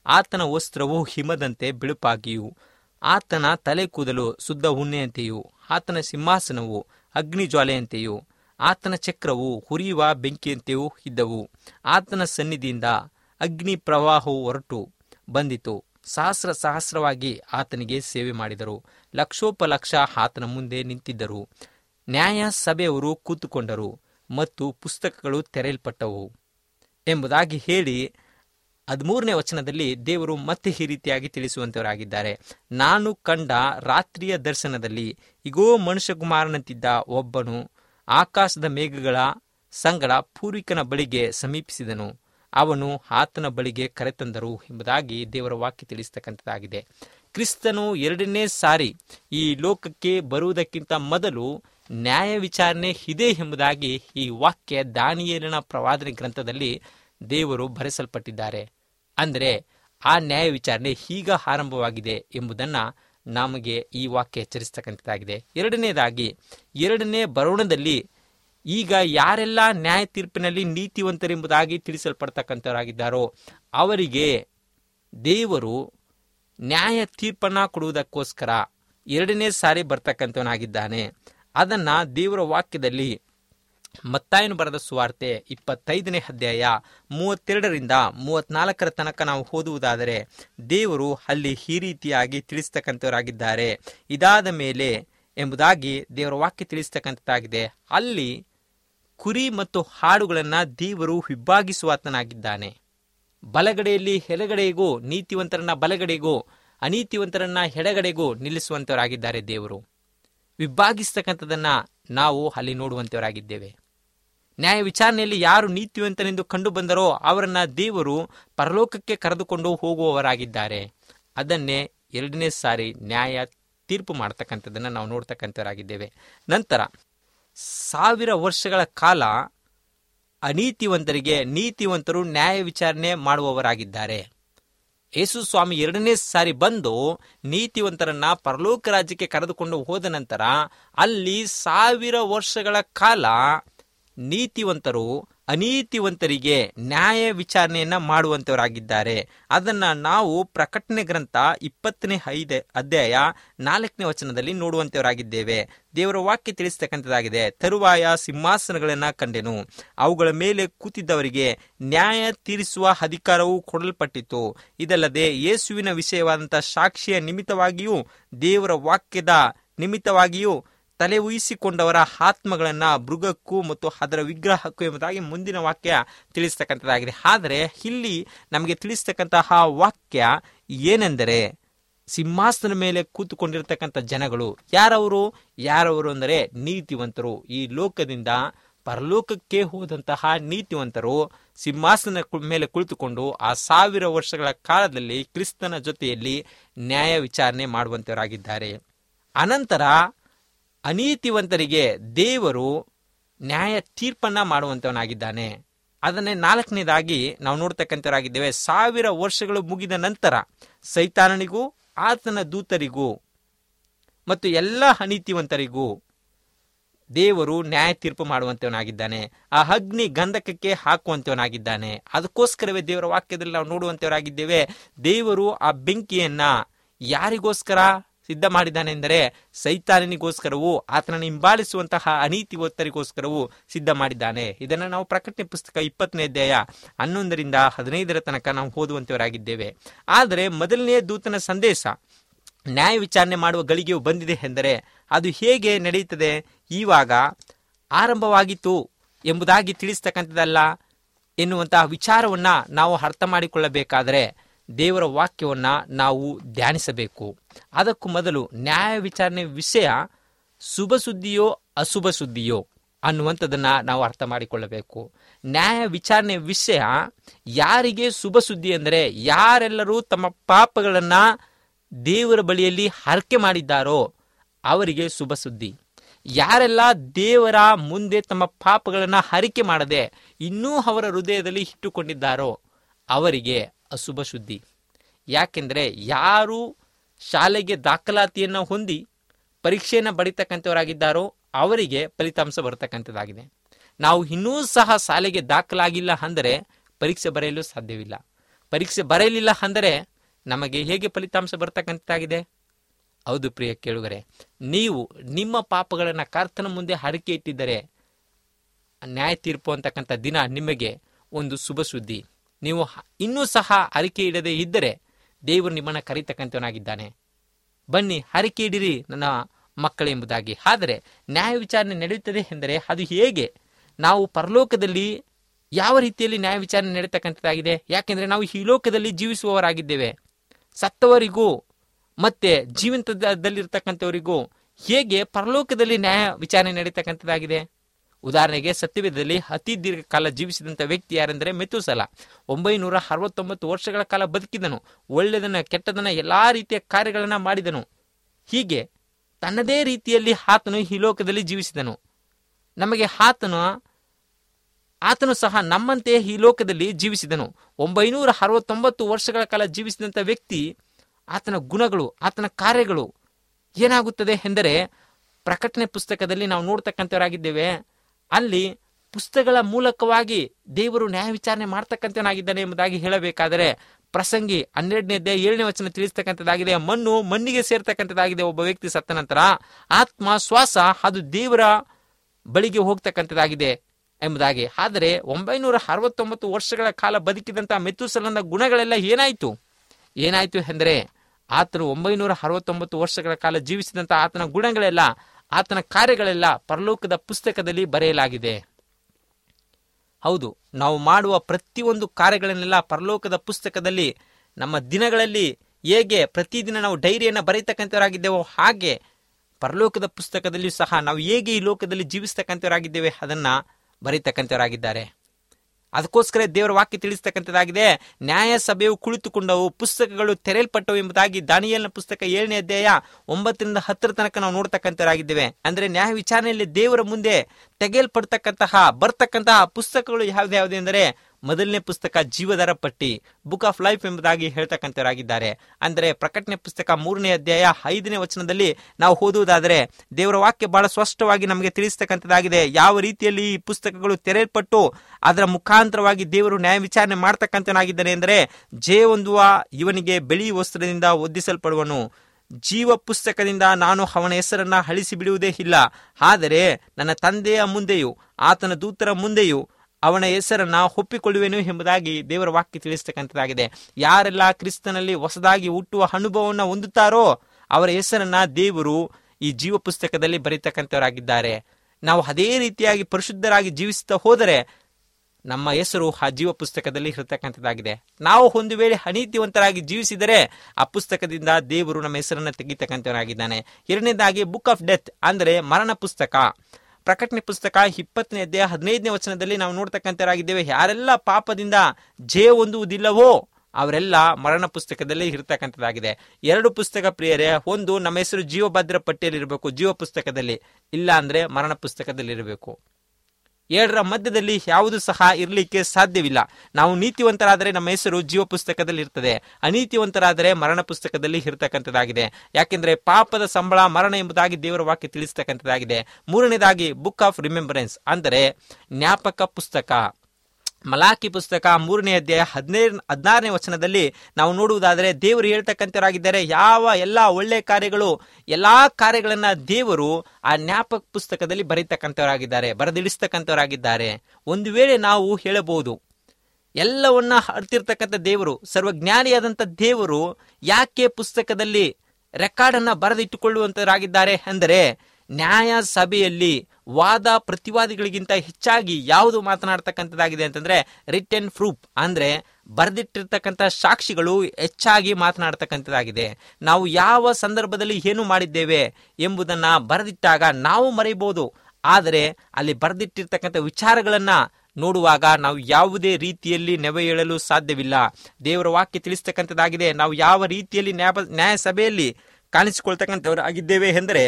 ಆತನ ವಸ್ತ್ರವು ಹಿಮದಂತೆ ಬಿಳುಪಾಗಿಯೂ ಆತನ ತಲೆ ಕೂದಲು ಶುದ್ಧ ಉಣ್ಣೆಯಂತೆಯೂ ಆತನ ಸಿಂಹಾಸನವು ಅಗ್ನಿಜ್ವಾಲೆಯಂತೆಯೂ ಆತನ ಚಕ್ರವು ಹುರಿಯುವ ಬೆಂಕಿಯಂತೆಯೂ ಇದ್ದವು ಆತನ ಸನ್ನಿಧಿಯಿಂದ ಅಗ್ನಿ ಪ್ರವಾಹವು ಹೊರಟು ಬಂದಿತು ಸಹಸ್ರ ಸಹಸ್ರವಾಗಿ ಆತನಿಗೆ ಸೇವೆ ಮಾಡಿದರು ಲಕ್ಷೋಪಲಕ್ಷ ಆತನ ಮುಂದೆ ನಿಂತಿದ್ದರು ನ್ಯಾಯ ಸಭೆಯವರು ಕೂತುಕೊಂಡರು ಮತ್ತು ಪುಸ್ತಕಗಳು ತೆರೆಯಲ್ಪಟ್ಟವು ಎಂಬುದಾಗಿ ಹೇಳಿ ಹದಿಮೂರನೇ ವಚನದಲ್ಲಿ ದೇವರು ಮತ್ತೆ ಈ ರೀತಿಯಾಗಿ ತಿಳಿಸುವಂತವರಾಗಿದ್ದಾರೆ ನಾನು ಕಂಡ ರಾತ್ರಿಯ ದರ್ಶನದಲ್ಲಿ ಇಗೋ ಮನುಷ್ಯಕುಮಾರನಂತಿದ್ದ ಒಬ್ಬನು ಆಕಾಶದ ಮೇಘಗಳ ಸಂಗಡ ಪೂರ್ವಿಕನ ಬಳಿಗೆ ಸಮೀಪಿಸಿದನು ಅವನು ಆತನ ಬಳಿಗೆ ಕರೆತಂದರು ಎಂಬುದಾಗಿ ದೇವರ ವಾಕ್ಯ ತಿಳಿಸ್ತಕ್ಕಂಥದ್ದಾಗಿದೆ ಕ್ರಿಸ್ತನು ಎರಡನೇ ಸಾರಿ ಈ ಲೋಕಕ್ಕೆ ಬರುವುದಕ್ಕಿಂತ ಮೊದಲು ನ್ಯಾಯ ವಿಚಾರಣೆ ಇದೆ ಎಂಬುದಾಗಿ ಈ ವಾಕ್ಯ ದಾನಿಯೇಲನ ಪ್ರವಾದನೆ ಗ್ರಂಥದಲ್ಲಿ ದೇವರು ಬರೆಸಲ್ಪಟ್ಟಿದ್ದಾರೆ ಅಂದರೆ ಆ ನ್ಯಾಯ ವಿಚಾರಣೆ ಈಗ ಆರಂಭವಾಗಿದೆ ಎಂಬುದನ್ನು ನಮಗೆ ಈ ವಾಕ್ಯ ಎಚ್ಚರಿಸ್ತಕ್ಕಂಥದ್ದಾಗಿದೆ ಎರಡನೇದಾಗಿ ಎರಡನೇ ಬರೋಣದಲ್ಲಿ ಈಗ ಯಾರೆಲ್ಲ ನ್ಯಾಯ ತೀರ್ಪಿನಲ್ಲಿ ನೀತಿವಂತರೆಂಬುದಾಗಿ ತಿಳಿಸಲ್ಪಡ್ತಕ್ಕಂಥವರಾಗಿದ್ದಾರೋ ಅವರಿಗೆ ದೇವರು ನ್ಯಾಯ ತೀರ್ಪನ್ನ ಕೊಡುವುದಕ್ಕೋಸ್ಕರ ಎರಡನೇ ಸಾರಿ ಬರ್ತಕ್ಕಂಥವನಾಗಿದ್ದಾನೆ ಅದನ್ನ ದೇವರ ವಾಕ್ಯದಲ್ಲಿ ಮತ್ತಾಯನು ಬರೆದ ಸುವಾರ್ತೆ ಇಪ್ಪತ್ತೈದನೇ ಅಧ್ಯಾಯ ಮೂವತ್ತೆರಡರಿಂದ ಮೂವತ್ನಾಲ್ಕರ ತನಕ ನಾವು ಓದುವುದಾದರೆ ದೇವರು ಅಲ್ಲಿ ಈ ರೀತಿಯಾಗಿ ತಿಳಿಸ್ತಕ್ಕಂಥವರಾಗಿದ್ದಾರೆ ಇದಾದ ಮೇಲೆ ಎಂಬುದಾಗಿ ದೇವರ ವಾಕ್ಯ ತಿಳಿಸ್ತಕ್ಕಂಥದ್ದಾಗಿದೆ ಅಲ್ಲಿ ಕುರಿ ಮತ್ತು ಹಾಡುಗಳನ್ನು ದೇವರು ವಿಭಾಗಿಸುವಾತನಾಗಿದ್ದಾನೆ ಬಲಗಡೆಯಲ್ಲಿ ಎಡಗಡೆಗೂ ನೀತಿವಂತರನ್ನ ಬಲಗಡೆಗೂ ಅನೀತಿವಂತರನ್ನ ಎಡಗಡೆಗೂ ನಿಲ್ಲಿಸುವಂತವರಾಗಿದ್ದಾರೆ ದೇವರು ವಿಭಾಗಿಸ್ತಕ್ಕಂಥದನ್ನ ನಾವು ಅಲ್ಲಿ ನೋಡುವಂತವರಾಗಿದ್ದೇವೆ ನ್ಯಾಯ ವಿಚಾರಣೆಯಲ್ಲಿ ಯಾರು ನೀತಿವಂತನೆಂದು ಕಂಡು ಬಂದರೋ ಅವರನ್ನ ದೇವರು ಪರಲೋಕಕ್ಕೆ ಕರೆದುಕೊಂಡು ಹೋಗುವವರಾಗಿದ್ದಾರೆ ಅದನ್ನೇ ಎರಡನೇ ಸಾರಿ ನ್ಯಾಯ ತೀರ್ಪು ಮಾಡ್ತಕ್ಕಂಥದ್ದನ್ನು ನಾವು ನೋಡ್ತಕ್ಕಂಥವರಾಗಿದ್ದೇವೆ ನಂತರ ಸಾವಿರ ವರ್ಷಗಳ ಕಾಲ ಅನೀತಿವಂತರಿಗೆ ನೀತಿವಂತರು ನ್ಯಾಯ ವಿಚಾರಣೆ ಮಾಡುವವರಾಗಿದ್ದಾರೆ ಯೇಸು ಸ್ವಾಮಿ ಎರಡನೇ ಸಾರಿ ಬಂದು ನೀತಿವಂತರನ್ನ ಪರಲೋಕ ರಾಜ್ಯಕ್ಕೆ ಕರೆದುಕೊಂಡು ಹೋದ ನಂತರ ಅಲ್ಲಿ ಸಾವಿರ ವರ್ಷಗಳ ಕಾಲ ನೀತಿವಂತರು ಅನೀತಿವಂತರಿಗೆ ನ್ಯಾಯ ವಿಚಾರಣೆಯನ್ನ ಮಾಡುವಂತವರಾಗಿದ್ದಾರೆ ಅದನ್ನ ನಾವು ಪ್ರಕಟಣೆ ಗ್ರಂಥ ಇಪ್ಪತ್ತನೇ ಐದ ಅಧ್ಯಾಯ ನಾಲ್ಕನೇ ವಚನದಲ್ಲಿ ನೋಡುವಂತವರಾಗಿದ್ದೇವೆ ದೇವರ ವಾಕ್ಯ ತಿಳಿಸ್ತಕ್ಕಂಥದ್ದಾಗಿದೆ ತರುವಾಯ ಸಿಂಹಾಸನಗಳನ್ನ ಕಂಡೆನು ಅವುಗಳ ಮೇಲೆ ಕೂತಿದ್ದವರಿಗೆ ನ್ಯಾಯ ತೀರಿಸುವ ಅಧಿಕಾರವು ಕೊಡಲ್ಪಟ್ಟಿತು ಇದಲ್ಲದೆ ಯೇಸುವಿನ ವಿಷಯವಾದಂತಹ ಸಾಕ್ಷಿಯ ನಿಮಿತ್ತವಾಗಿಯೂ ದೇವರ ವಾಕ್ಯದ ನಿಮಿತ್ತವಾಗಿಯೂ ತಲೆ ಊಹಿಸಿಕೊಂಡವರ ಆತ್ಮಗಳನ್ನ ಮೃಗಕ್ಕೂ ಮತ್ತು ಅದರ ವಿಗ್ರಹಕ್ಕೂ ಎಂಬುದಾಗಿ ಮುಂದಿನ ವಾಕ್ಯ ತಿಳಿಸ್ತಕ್ಕಂಥದ್ದಾಗಿದೆ ಆದರೆ ಇಲ್ಲಿ ನಮಗೆ ತಿಳಿಸ್ತಕ್ಕಂತಹ ವಾಕ್ಯ ಏನೆಂದರೆ ಸಿಂಹಾಸನ ಮೇಲೆ ಕೂತುಕೊಂಡಿರ್ತಕ್ಕಂಥ ಜನಗಳು ಯಾರವರು ಯಾರವರು ಅಂದರೆ ನೀತಿವಂತರು ಈ ಲೋಕದಿಂದ ಪರಲೋಕಕ್ಕೆ ಹೋದಂತಹ ನೀತಿವಂತರು ಸಿಂಹಾಸನ ಕು- ಮೇಲೆ ಕುಳಿತುಕೊಂಡು ಆ ಸಾವಿರ ವರ್ಷಗಳ ಕಾಲದಲ್ಲಿ ಕ್ರಿಸ್ತನ ಜೊತೆಯಲ್ಲಿ ನ್ಯಾಯ ವಿಚಾರಣೆ ಮಾಡುವಂತವರಾಗಿದ್ದಾರೆ ಅನಂತರ ಅನೀತಿವಂತರಿಗೆ ದೇವರು ನ್ಯಾಯ ತೀರ್ಪನ್ನ ಮಾಡುವಂತವನಾಗಿದ್ದಾನೆ ಅದನ್ನೇ ನಾಲ್ಕನೇದಾಗಿ ನಾವು ನೋಡ್ತಕ್ಕಂಥವರಾಗಿದ್ದೇವೆ ಸಾವಿರ ವರ್ಷಗಳು ಮುಗಿದ ನಂತರ ಸೈತಾನನಿಗೂ ಆತನ ದೂತರಿಗೂ ಮತ್ತು ಎಲ್ಲ ಅನೀತಿವಂತರಿಗೂ ದೇವರು ನ್ಯಾಯ ತೀರ್ಪು ಮಾಡುವಂತವನಾಗಿದ್ದಾನೆ ಆ ಅಗ್ನಿ ಗಂಧಕಕ್ಕೆ ಹಾಕುವಂತವನಾಗಿದ್ದಾನೆ ಅದಕ್ಕೋಸ್ಕರವೇ ದೇವರ ವಾಕ್ಯದಲ್ಲಿ ನಾವು ನೋಡುವಂತವರಾಗಿದ್ದೇವೆ ದೇವರು ಆ ಬೆಂಕಿಯನ್ನ ಯಾರಿಗೋಸ್ಕರ ಸಿದ್ಧ ಮಾಡಿದ್ದಾನೆ ಎಂದರೆ ಸೈತಾನನಿಗೋಸ್ಕರವೂ ಆತನನ್ನು ಹಿಂಬಾಲಿಸುವಂತಹ ಅನೀತಿವತ್ತರಿಗೋಸ್ಕರವೂ ಸಿದ್ಧ ಮಾಡಿದ್ದಾನೆ ಇದನ್ನು ನಾವು ಪ್ರಕಟಣೆ ಪುಸ್ತಕ ಇಪ್ಪತ್ತನೇ ಅಧ್ಯಾಯ ಹನ್ನೊಂದರಿಂದ ಹದಿನೈದರ ತನಕ ನಾವು ಓದುವಂತವರಾಗಿದ್ದೇವೆ ಆದರೆ ಮೊದಲನೇ ದೂತನ ಸಂದೇಶ ನ್ಯಾಯ ವಿಚಾರಣೆ ಮಾಡುವ ಗಳಿಗೆಯು ಬಂದಿದೆ ಎಂದರೆ ಅದು ಹೇಗೆ ನಡೆಯುತ್ತದೆ ಇವಾಗ ಆರಂಭವಾಗಿತ್ತು ಎಂಬುದಾಗಿ ತಿಳಿಸ್ತಕ್ಕಂಥದ್ದಲ್ಲ ಎನ್ನುವಂತಹ ವಿಚಾರವನ್ನ ನಾವು ಅರ್ಥ ಮಾಡಿಕೊಳ್ಳಬೇಕಾದರೆ ದೇವರ ವಾಕ್ಯವನ್ನ ನಾವು ಧ್ಯಾನಿಸಬೇಕು ಅದಕ್ಕೂ ಮೊದಲು ನ್ಯಾಯ ವಿಚಾರಣೆ ವಿಷಯ ಶುಭ ಸುದ್ದಿಯೋ ಅಶುಭ ಸುದ್ದಿಯೋ ಅನ್ನುವಂಥದ್ದನ್ನ ನಾವು ಅರ್ಥ ಮಾಡಿಕೊಳ್ಳಬೇಕು ನ್ಯಾಯ ವಿಚಾರಣೆ ವಿಷಯ ಯಾರಿಗೆ ಶುಭ ಸುದ್ದಿ ಅಂದರೆ ಯಾರೆಲ್ಲರೂ ತಮ್ಮ ಪಾಪಗಳನ್ನ ದೇವರ ಬಳಿಯಲ್ಲಿ ಹರಕೆ ಮಾಡಿದ್ದಾರೋ ಅವರಿಗೆ ಶುಭ ಸುದ್ದಿ ಯಾರೆಲ್ಲ ದೇವರ ಮುಂದೆ ತಮ್ಮ ಪಾಪಗಳನ್ನು ಹರಿಕೆ ಮಾಡದೆ ಇನ್ನೂ ಅವರ ಹೃದಯದಲ್ಲಿ ಇಟ್ಟುಕೊಂಡಿದ್ದಾರೋ ಅವರಿಗೆ ಅಶುಭ ಸುದ್ದಿ ಯಾಕೆಂದರೆ ಯಾರು ಶಾಲೆಗೆ ದಾಖಲಾತಿಯನ್ನು ಹೊಂದಿ ಪರೀಕ್ಷೆಯನ್ನು ಬರೀತಕ್ಕಂಥವರಾಗಿದ್ದಾರೋ ಅವರಿಗೆ ಫಲಿತಾಂಶ ಬರತಕ್ಕಂಥದ್ದಾಗಿದೆ ನಾವು ಇನ್ನೂ ಸಹ ಶಾಲೆಗೆ ದಾಖಲಾಗಿಲ್ಲ ಅಂದರೆ ಪರೀಕ್ಷೆ ಬರೆಯಲು ಸಾಧ್ಯವಿಲ್ಲ ಪರೀಕ್ಷೆ ಬರಲಿಲ್ಲ ಅಂದರೆ ನಮಗೆ ಹೇಗೆ ಫಲಿತಾಂಶ ಬರ್ತಕ್ಕಂಥದ್ದಾಗಿದೆ ಹೌದು ಪ್ರಿಯ ಕೇಳುಗರೆ ನೀವು ನಿಮ್ಮ ಪಾಪಗಳನ್ನು ಕರ್ತನ ಮುಂದೆ ಹರಕೆ ಇಟ್ಟಿದ್ದರೆ ನ್ಯಾಯ ತೀರ್ಪು ಅಂತಕ್ಕಂಥ ದಿನ ನಿಮಗೆ ಒಂದು ಶುಭ ಸುದ್ದಿ ನೀವು ಹ- ಇನ್ನೂ ಸಹ ಹರಿಕೆ ಇಡದೆ ಇದ್ದರೆ ದೇವರು ನಿಮ್ಮನ್ನು ಕರೀತಕ್ಕಂಥವನಾಗಿದ್ದಾನೆ ಬನ್ನಿ ಹರಿಕೆ ಇಡಿರಿ ನನ್ನ ಮಕ್ಕಳೆಂಬುದಾಗಿ ಆದರೆ ನ್ಯಾಯ ವಿಚಾರಣೆ ನಡೆಯುತ್ತದೆ ಎಂದರೆ ಅದು ಹೇಗೆ ನಾವು ಪರಲೋಕದಲ್ಲಿ ಯಾವ ರೀತಿಯಲ್ಲಿ ನ್ಯಾಯ ವಿಚಾರಣೆ ನಡೀತಕ್ಕಂಥದ್ದಾಗಿದೆ ಯಾಕೆಂದರೆ ನಾವು ಈ ಲೋಕದಲ್ಲಿ ಜೀವಿಸುವವರಾಗಿದ್ದೇವೆ ಸತ್ತವರಿಗೂ ಮತ್ತೆ ಜೀವಂತದಲ್ಲಿರ್ತಕ್ಕಂಥವರಿಗೂ ಹೇಗೆ ಪರಲೋಕದಲ್ಲಿ ನ್ಯಾಯ ವಿಚಾರಣೆ ನಡೀತಕ್ಕಂಥದ್ದಾಗಿದೆ ಉದಾಹರಣೆಗೆ ಸತ್ಯವೇದದಲ್ಲಿ ಅತಿ ದೀರ್ಘಕಾಲ ಜೀವಿಸಿದಂಥ ವ್ಯಕ್ತಿ ಯಾರೆಂದರೆ ಮೆತುಸಲ ಒಂಬೈನೂರ ಅರವತ್ತೊಂಬತ್ತು ವರ್ಷಗಳ ಕಾಲ ಬದುಕಿದನು ಒಳ್ಳೆಯದನ್ನ ಕೆಟ್ಟದನ್ನ ಎಲ್ಲಾ ರೀತಿಯ ಕಾರ್ಯಗಳನ್ನು ಮಾಡಿದನು ಹೀಗೆ ತನ್ನದೇ ರೀತಿಯಲ್ಲಿ ಆತನು ಈ ಲೋಕದಲ್ಲಿ ಜೀವಿಸಿದನು ನಮಗೆ ಆತನು ಆತನು ಸಹ ನಮ್ಮಂತೆ ಈ ಲೋಕದಲ್ಲಿ ಜೀವಿಸಿದನು ಒಂಬೈನೂರ ಅರವತ್ತೊಂಬತ್ತು ವರ್ಷಗಳ ಕಾಲ ಜೀವಿಸಿದಂಥ ವ್ಯಕ್ತಿ ಆತನ ಗುಣಗಳು ಆತನ ಕಾರ್ಯಗಳು ಏನಾಗುತ್ತದೆ ಎಂದರೆ ಪ್ರಕಟಣೆ ಪುಸ್ತಕದಲ್ಲಿ ನಾವು ನೋಡ್ತಕ್ಕಂಥವರಾಗಿದ್ದೇವೆ ಅಲ್ಲಿ ಪುಸ್ತಕಗಳ ಮೂಲಕವಾಗಿ ದೇವರು ನ್ಯಾಯ ವಿಚಾರಣೆ ಮಾಡ್ತಕ್ಕಂಥವನಾಗಿದ್ದಾನೆ ಎಂಬುದಾಗಿ ಹೇಳಬೇಕಾದರೆ ಪ್ರಸಂಗಿ ಹನ್ನೆರಡನೇ ಅಧ್ಯಾಯ ಏಳನೇ ವಚನ ತಿಳಿಸ್ತಕ್ಕಂಥದ್ದಾಗಿದೆ ಮಣ್ಣು ಮಣ್ಣಿಗೆ ಸೇರ್ತಕ್ಕಂಥದ್ದಾಗಿದೆ ಒಬ್ಬ ವ್ಯಕ್ತಿ ಸತ್ತ ನಂತರ ಆತ್ಮ ಶ್ವಾಸ ಅದು ದೇವರ ಬಳಿಗೆ ಹೋಗ್ತಕ್ಕಂಥದ್ದಾಗಿದೆ ಎಂಬುದಾಗಿ ಆದರೆ ಒಂಬೈನೂರ ಅರವತ್ತೊಂಬತ್ತು ವರ್ಷಗಳ ಕಾಲ ಬದುಕಿದಂಥ ಮೆತ್ತುಸಲನ ಗುಣಗಳೆಲ್ಲ ಏನಾಯಿತು ಏನಾಯಿತು ಎಂದರೆ ಆತನು ಒಂಬೈನೂರ ಅರವತ್ತೊಂಬತ್ತು ವರ್ಷಗಳ ಕಾಲ ಜೀವಿಸಿದಂಥ ಆತನ ಗುಣಗಳೆಲ್ಲ ಆತನ ಕಾರ್ಯಗಳೆಲ್ಲ ಪರಲೋಕದ ಪುಸ್ತಕದಲ್ಲಿ ಬರೆಯಲಾಗಿದೆ ಹೌದು ನಾವು ಮಾಡುವ ಪ್ರತಿಯೊಂದು ಕಾರ್ಯಗಳನ್ನೆಲ್ಲ ಪರಲೋಕದ ಪುಸ್ತಕದಲ್ಲಿ ನಮ್ಮ ದಿನಗಳಲ್ಲಿ ಹೇಗೆ ಪ್ರತಿದಿನ ನಾವು ಡೈರಿಯನ್ನು ಬರೀತಕ್ಕಂಥವರಾಗಿದ್ದೇವೋ ಹಾಗೆ ಪರಲೋಕದ ಪುಸ್ತಕದಲ್ಲಿಯೂ ಸಹ ನಾವು ಹೇಗೆ ಈ ಲೋಕದಲ್ಲಿ ಜೀವಿಸ್ತಕ್ಕಂಥವರಾಗಿದ್ದೇವೆ ಅದನ್ನ ಬರೀತಕ್ಕಂಥವರಾಗಿದ್ದಾರೆ ಅದಕ್ಕೋಸ್ಕರ ದೇವರ ವಾಕ್ಯ ತಿಳಿಸ್ತಕ್ಕಂಥದ್ದಾಗಿದೆ ನ್ಯಾಯ ಸಭೆಯು ಕುಳಿತುಕೊಂಡವು ಪುಸ್ತಕಗಳು ತೆರೆಯಲ್ಪಟ್ಟವು ಎಂಬುದಾಗಿ ದಾನಿಯಲ್ನ ಪುಸ್ತಕ ಏಳನೇ ಅಧ್ಯಾಯ ಒಂಬತ್ತರಿಂದ ಹತ್ತರ ತನಕ ನಾವು ನೋಡ್ತಕ್ಕಂಥವರಾಗಿದ್ದೇವೆ ಅಂದ್ರೆ ನ್ಯಾಯ ವಿಚಾರಣೆಯಲ್ಲಿ ದೇವರ ಮುಂದೆ ತೆಗೆಯಲ್ಪಡ್ತಕ್ಕಂತಹ ಬರ್ತಕ್ಕಂತಹ ಪುಸ್ತಕಗಳು ಯಾವ್ದು ಯಾವ್ದು ಎಂದರೆ ಮೊದಲನೇ ಪುಸ್ತಕ ಜೀವದರ ಪಟ್ಟಿ ಬುಕ್ ಆಫ್ ಲೈಫ್ ಎಂಬುದಾಗಿ ಹೇಳ್ತಕ್ಕಂಥವರಾಗಿದ್ದಾರೆ ಅಂದರೆ ಪ್ರಕಟಣೆ ಪುಸ್ತಕ ಮೂರನೇ ಅಧ್ಯಾಯ ಐದನೇ ವಚನದಲ್ಲಿ ನಾವು ಓದುವುದಾದರೆ ದೇವರ ವಾಕ್ಯ ಬಹಳ ಸ್ಪಷ್ಟವಾಗಿ ನಮಗೆ ತಿಳಿಸ್ತಕ್ಕಂಥದ್ದಾಗಿದೆ ಯಾವ ರೀತಿಯಲ್ಲಿ ಈ ಪುಸ್ತಕಗಳು ತೆರೆಯಲ್ಪಟ್ಟು ಅದರ ಮುಖಾಂತರವಾಗಿ ದೇವರು ನ್ಯಾಯ ವಿಚಾರಣೆ ಮಾಡ್ತಕ್ಕಂಥನಾಗಿದ್ದಾನೆ ಎಂದರೆ ಜೇ ಹೊಂದುವ ಇವನಿಗೆ ಬಿಳಿ ವಸ್ತ್ರದಿಂದ ಒದ್ದಿಸಲ್ಪಡುವನು ಜೀವ ಪುಸ್ತಕದಿಂದ ನಾನು ಅವನ ಹೆಸರನ್ನ ಅಳಿಸಿ ಬಿಡುವುದೇ ಇಲ್ಲ ಆದರೆ ನನ್ನ ತಂದೆಯ ಮುಂದೆಯೂ ಆತನ ದೂತರ ಮುಂದೆಯೂ ಅವನ ಹೆಸರನ್ನ ಒಪ್ಪಿಕೊಳ್ಳುವೆನು ಎಂಬುದಾಗಿ ದೇವರ ವಾಕ್ಯ ತಿಳಿಸ್ತಕ್ಕಂಥದ್ದಾಗಿದೆ ಯಾರೆಲ್ಲ ಕ್ರಿಸ್ತನಲ್ಲಿ ಹೊಸದಾಗಿ ಹುಟ್ಟುವ ಅನುಭವವನ್ನು ಹೊಂದುತ್ತಾರೋ ಅವರ ಹೆಸರನ್ನ ದೇವರು ಈ ಜೀವ ಪುಸ್ತಕದಲ್ಲಿ ಬರೀತಕ್ಕಂಥವರಾಗಿದ್ದಾರೆ ನಾವು ಅದೇ ರೀತಿಯಾಗಿ ಪರಿಶುದ್ಧರಾಗಿ ಜೀವಿಸುತ್ತಾ ಹೋದರೆ ನಮ್ಮ ಹೆಸರು ಆ ಜೀವ ಪುಸ್ತಕದಲ್ಲಿ ಇರತಕ್ಕಂಥದ್ದಾಗಿದೆ ನಾವು ಒಂದು ವೇಳೆ ಅನೀತಿವಂತರಾಗಿ ಜೀವಿಸಿದರೆ ಆ ಪುಸ್ತಕದಿಂದ ದೇವರು ನಮ್ಮ ಹೆಸರನ್ನು ತೆಗಿತಕ್ಕಂಥವನಾಗಿದ್ದಾನೆ ಎರಡನೇದಾಗಿ ಬುಕ್ ಆಫ್ ಡೆತ್ ಅಂದರೆ ಮರಣ ಪುಸ್ತಕ ಪ್ರಕಟಣೆ ಪುಸ್ತಕ ಇಪ್ಪತ್ತನೇ ಅಧ್ಯಾಯ ಹದಿನೈದನೇ ವಚನದಲ್ಲಿ ನಾವು ನೋಡ್ತಕ್ಕಂಥವರಾಗಿದ್ದೇವೆ ಯಾರೆಲ್ಲ ಪಾಪದಿಂದ ಜಯ ಹೊಂದುವುದಿಲ್ಲವೋ ಅವರೆಲ್ಲ ಮರಣ ಪುಸ್ತಕದಲ್ಲಿ ಇರತಕ್ಕಂಥದ್ದಾಗಿದೆ ಎರಡು ಪುಸ್ತಕ ಪ್ರಿಯರೇ ಒಂದು ನಮ್ಮ ಹೆಸರು ಜೀವಭದ್ರ ಪಟ್ಟಿಯಲ್ಲಿ ಇರಬೇಕು ಜೀವ ಪುಸ್ತಕದಲ್ಲಿ ಇಲ್ಲ ಅಂದ್ರೆ ಮರಣ ಪುಸ್ತಕದಲ್ಲಿ ಇರಬೇಕು ಏಳರ ಮಧ್ಯದಲ್ಲಿ ಯಾವುದು ಸಹ ಇರಲಿಕ್ಕೆ ಸಾಧ್ಯವಿಲ್ಲ ನಾವು ನೀತಿವಂತರಾದರೆ ನಮ್ಮ ಹೆಸರು ಜೀವ ಪುಸ್ತಕದಲ್ಲಿ ಇರ್ತದೆ ಅನೀತಿವಂತರಾದರೆ ಮರಣ ಪುಸ್ತಕದಲ್ಲಿ ಇರತಕ್ಕಂಥದ್ದಾಗಿದೆ ಯಾಕೆಂದ್ರೆ ಪಾಪದ ಸಂಬಳ ಮರಣ ಎಂಬುದಾಗಿ ದೇವರ ವಾಕ್ಯ ತಿಳಿಸ್ತಕ್ಕಂಥದ್ದಾಗಿದೆ ಮೂರನೇದಾಗಿ ಬುಕ್ ಆಫ್ ರಿಮೆಂಬರೆನ್ಸ್ ಅಂದರೆ ಜ್ಞಾಪಕ ಪುಸ್ತಕ ಮಲಾಕಿ ಪುಸ್ತಕ ಮೂರನೇ ಅಧ್ಯಾಯ ಹದಿನೈದು ಹದಿನಾರನೇ ವಚನದಲ್ಲಿ ನಾವು ನೋಡುವುದಾದರೆ ದೇವರು ಹೇಳ್ತಕ್ಕಂಥವರಾಗಿದ್ದಾರೆ ಯಾವ ಎಲ್ಲ ಒಳ್ಳೆಯ ಕಾರ್ಯಗಳು ಎಲ್ಲಾ ಕಾರ್ಯಗಳನ್ನ ದೇವರು ಆ ಜ್ಞಾಪಕ ಪುಸ್ತಕದಲ್ಲಿ ಬರೀತಕ್ಕಂಥವರಾಗಿದ್ದಾರೆ ಬರೆದಿಡಿಸ್ತಕ್ಕಂಥವರಾಗಿದ್ದಾರೆ ಒಂದು ವೇಳೆ ನಾವು ಹೇಳಬಹುದು ಎಲ್ಲವನ್ನ ಅರ್ತಿರ್ತಕ್ಕಂಥ ದೇವರು ಸರ್ವಜ್ಞಾನಿಯಾದಂಥ ದೇವರು ಯಾಕೆ ಪುಸ್ತಕದಲ್ಲಿ ರೆಕಾರ್ಡ್ ಅನ್ನ ಬರೆದಿಟ್ಟುಕೊಳ್ಳುವಂತರಾಗಿದ್ದಾರೆ ಅಂದರೆ ನ್ಯಾಯ ಸಭೆಯಲ್ಲಿ ವಾದ ಪ್ರತಿವಾದಿಗಳಿಗಿಂತ ಹೆಚ್ಚಾಗಿ ಯಾವುದು ಮಾತನಾಡ್ತಕ್ಕಂಥದ್ದಾಗಿದೆ ಅಂತಂದ್ರೆ ರಿಟರ್ನ್ ಪ್ರೂಫ್ ಅಂದ್ರೆ ಬರೆದಿಟ್ಟಿರ್ತಕ್ಕಂಥ ಸಾಕ್ಷಿಗಳು ಹೆಚ್ಚಾಗಿ ಮಾತನಾಡ್ತಕ್ಕಂಥದ್ದಾಗಿದೆ ನಾವು ಯಾವ ಸಂದರ್ಭದಲ್ಲಿ ಏನು ಮಾಡಿದ್ದೇವೆ ಎಂಬುದನ್ನ ಬರೆದಿಟ್ಟಾಗ ನಾವು ಮರೆಯಬಹುದು ಆದರೆ ಅಲ್ಲಿ ಬರೆದಿಟ್ಟಿರ್ತಕ್ಕಂಥ ವಿಚಾರಗಳನ್ನ ನೋಡುವಾಗ ನಾವು ಯಾವುದೇ ರೀತಿಯಲ್ಲಿ ನೆವೆ ಹೇಳಲು ಸಾಧ್ಯವಿಲ್ಲ ದೇವರ ವಾಕ್ಯ ತಿಳಿಸ್ತಕ್ಕಂಥದ್ದಾಗಿದೆ ನಾವು ಯಾವ ರೀತಿಯಲ್ಲಿ ನ್ಯಾಯ ನ್ಯಾಯ ಸಭೆಯಲ್ಲಿ ಕಾಣಿಸಿಕೊಳ್ತಕ್ಕಂಥವ್ರು ಆಗಿದ್ದೇವೆ ಎಂದರೆ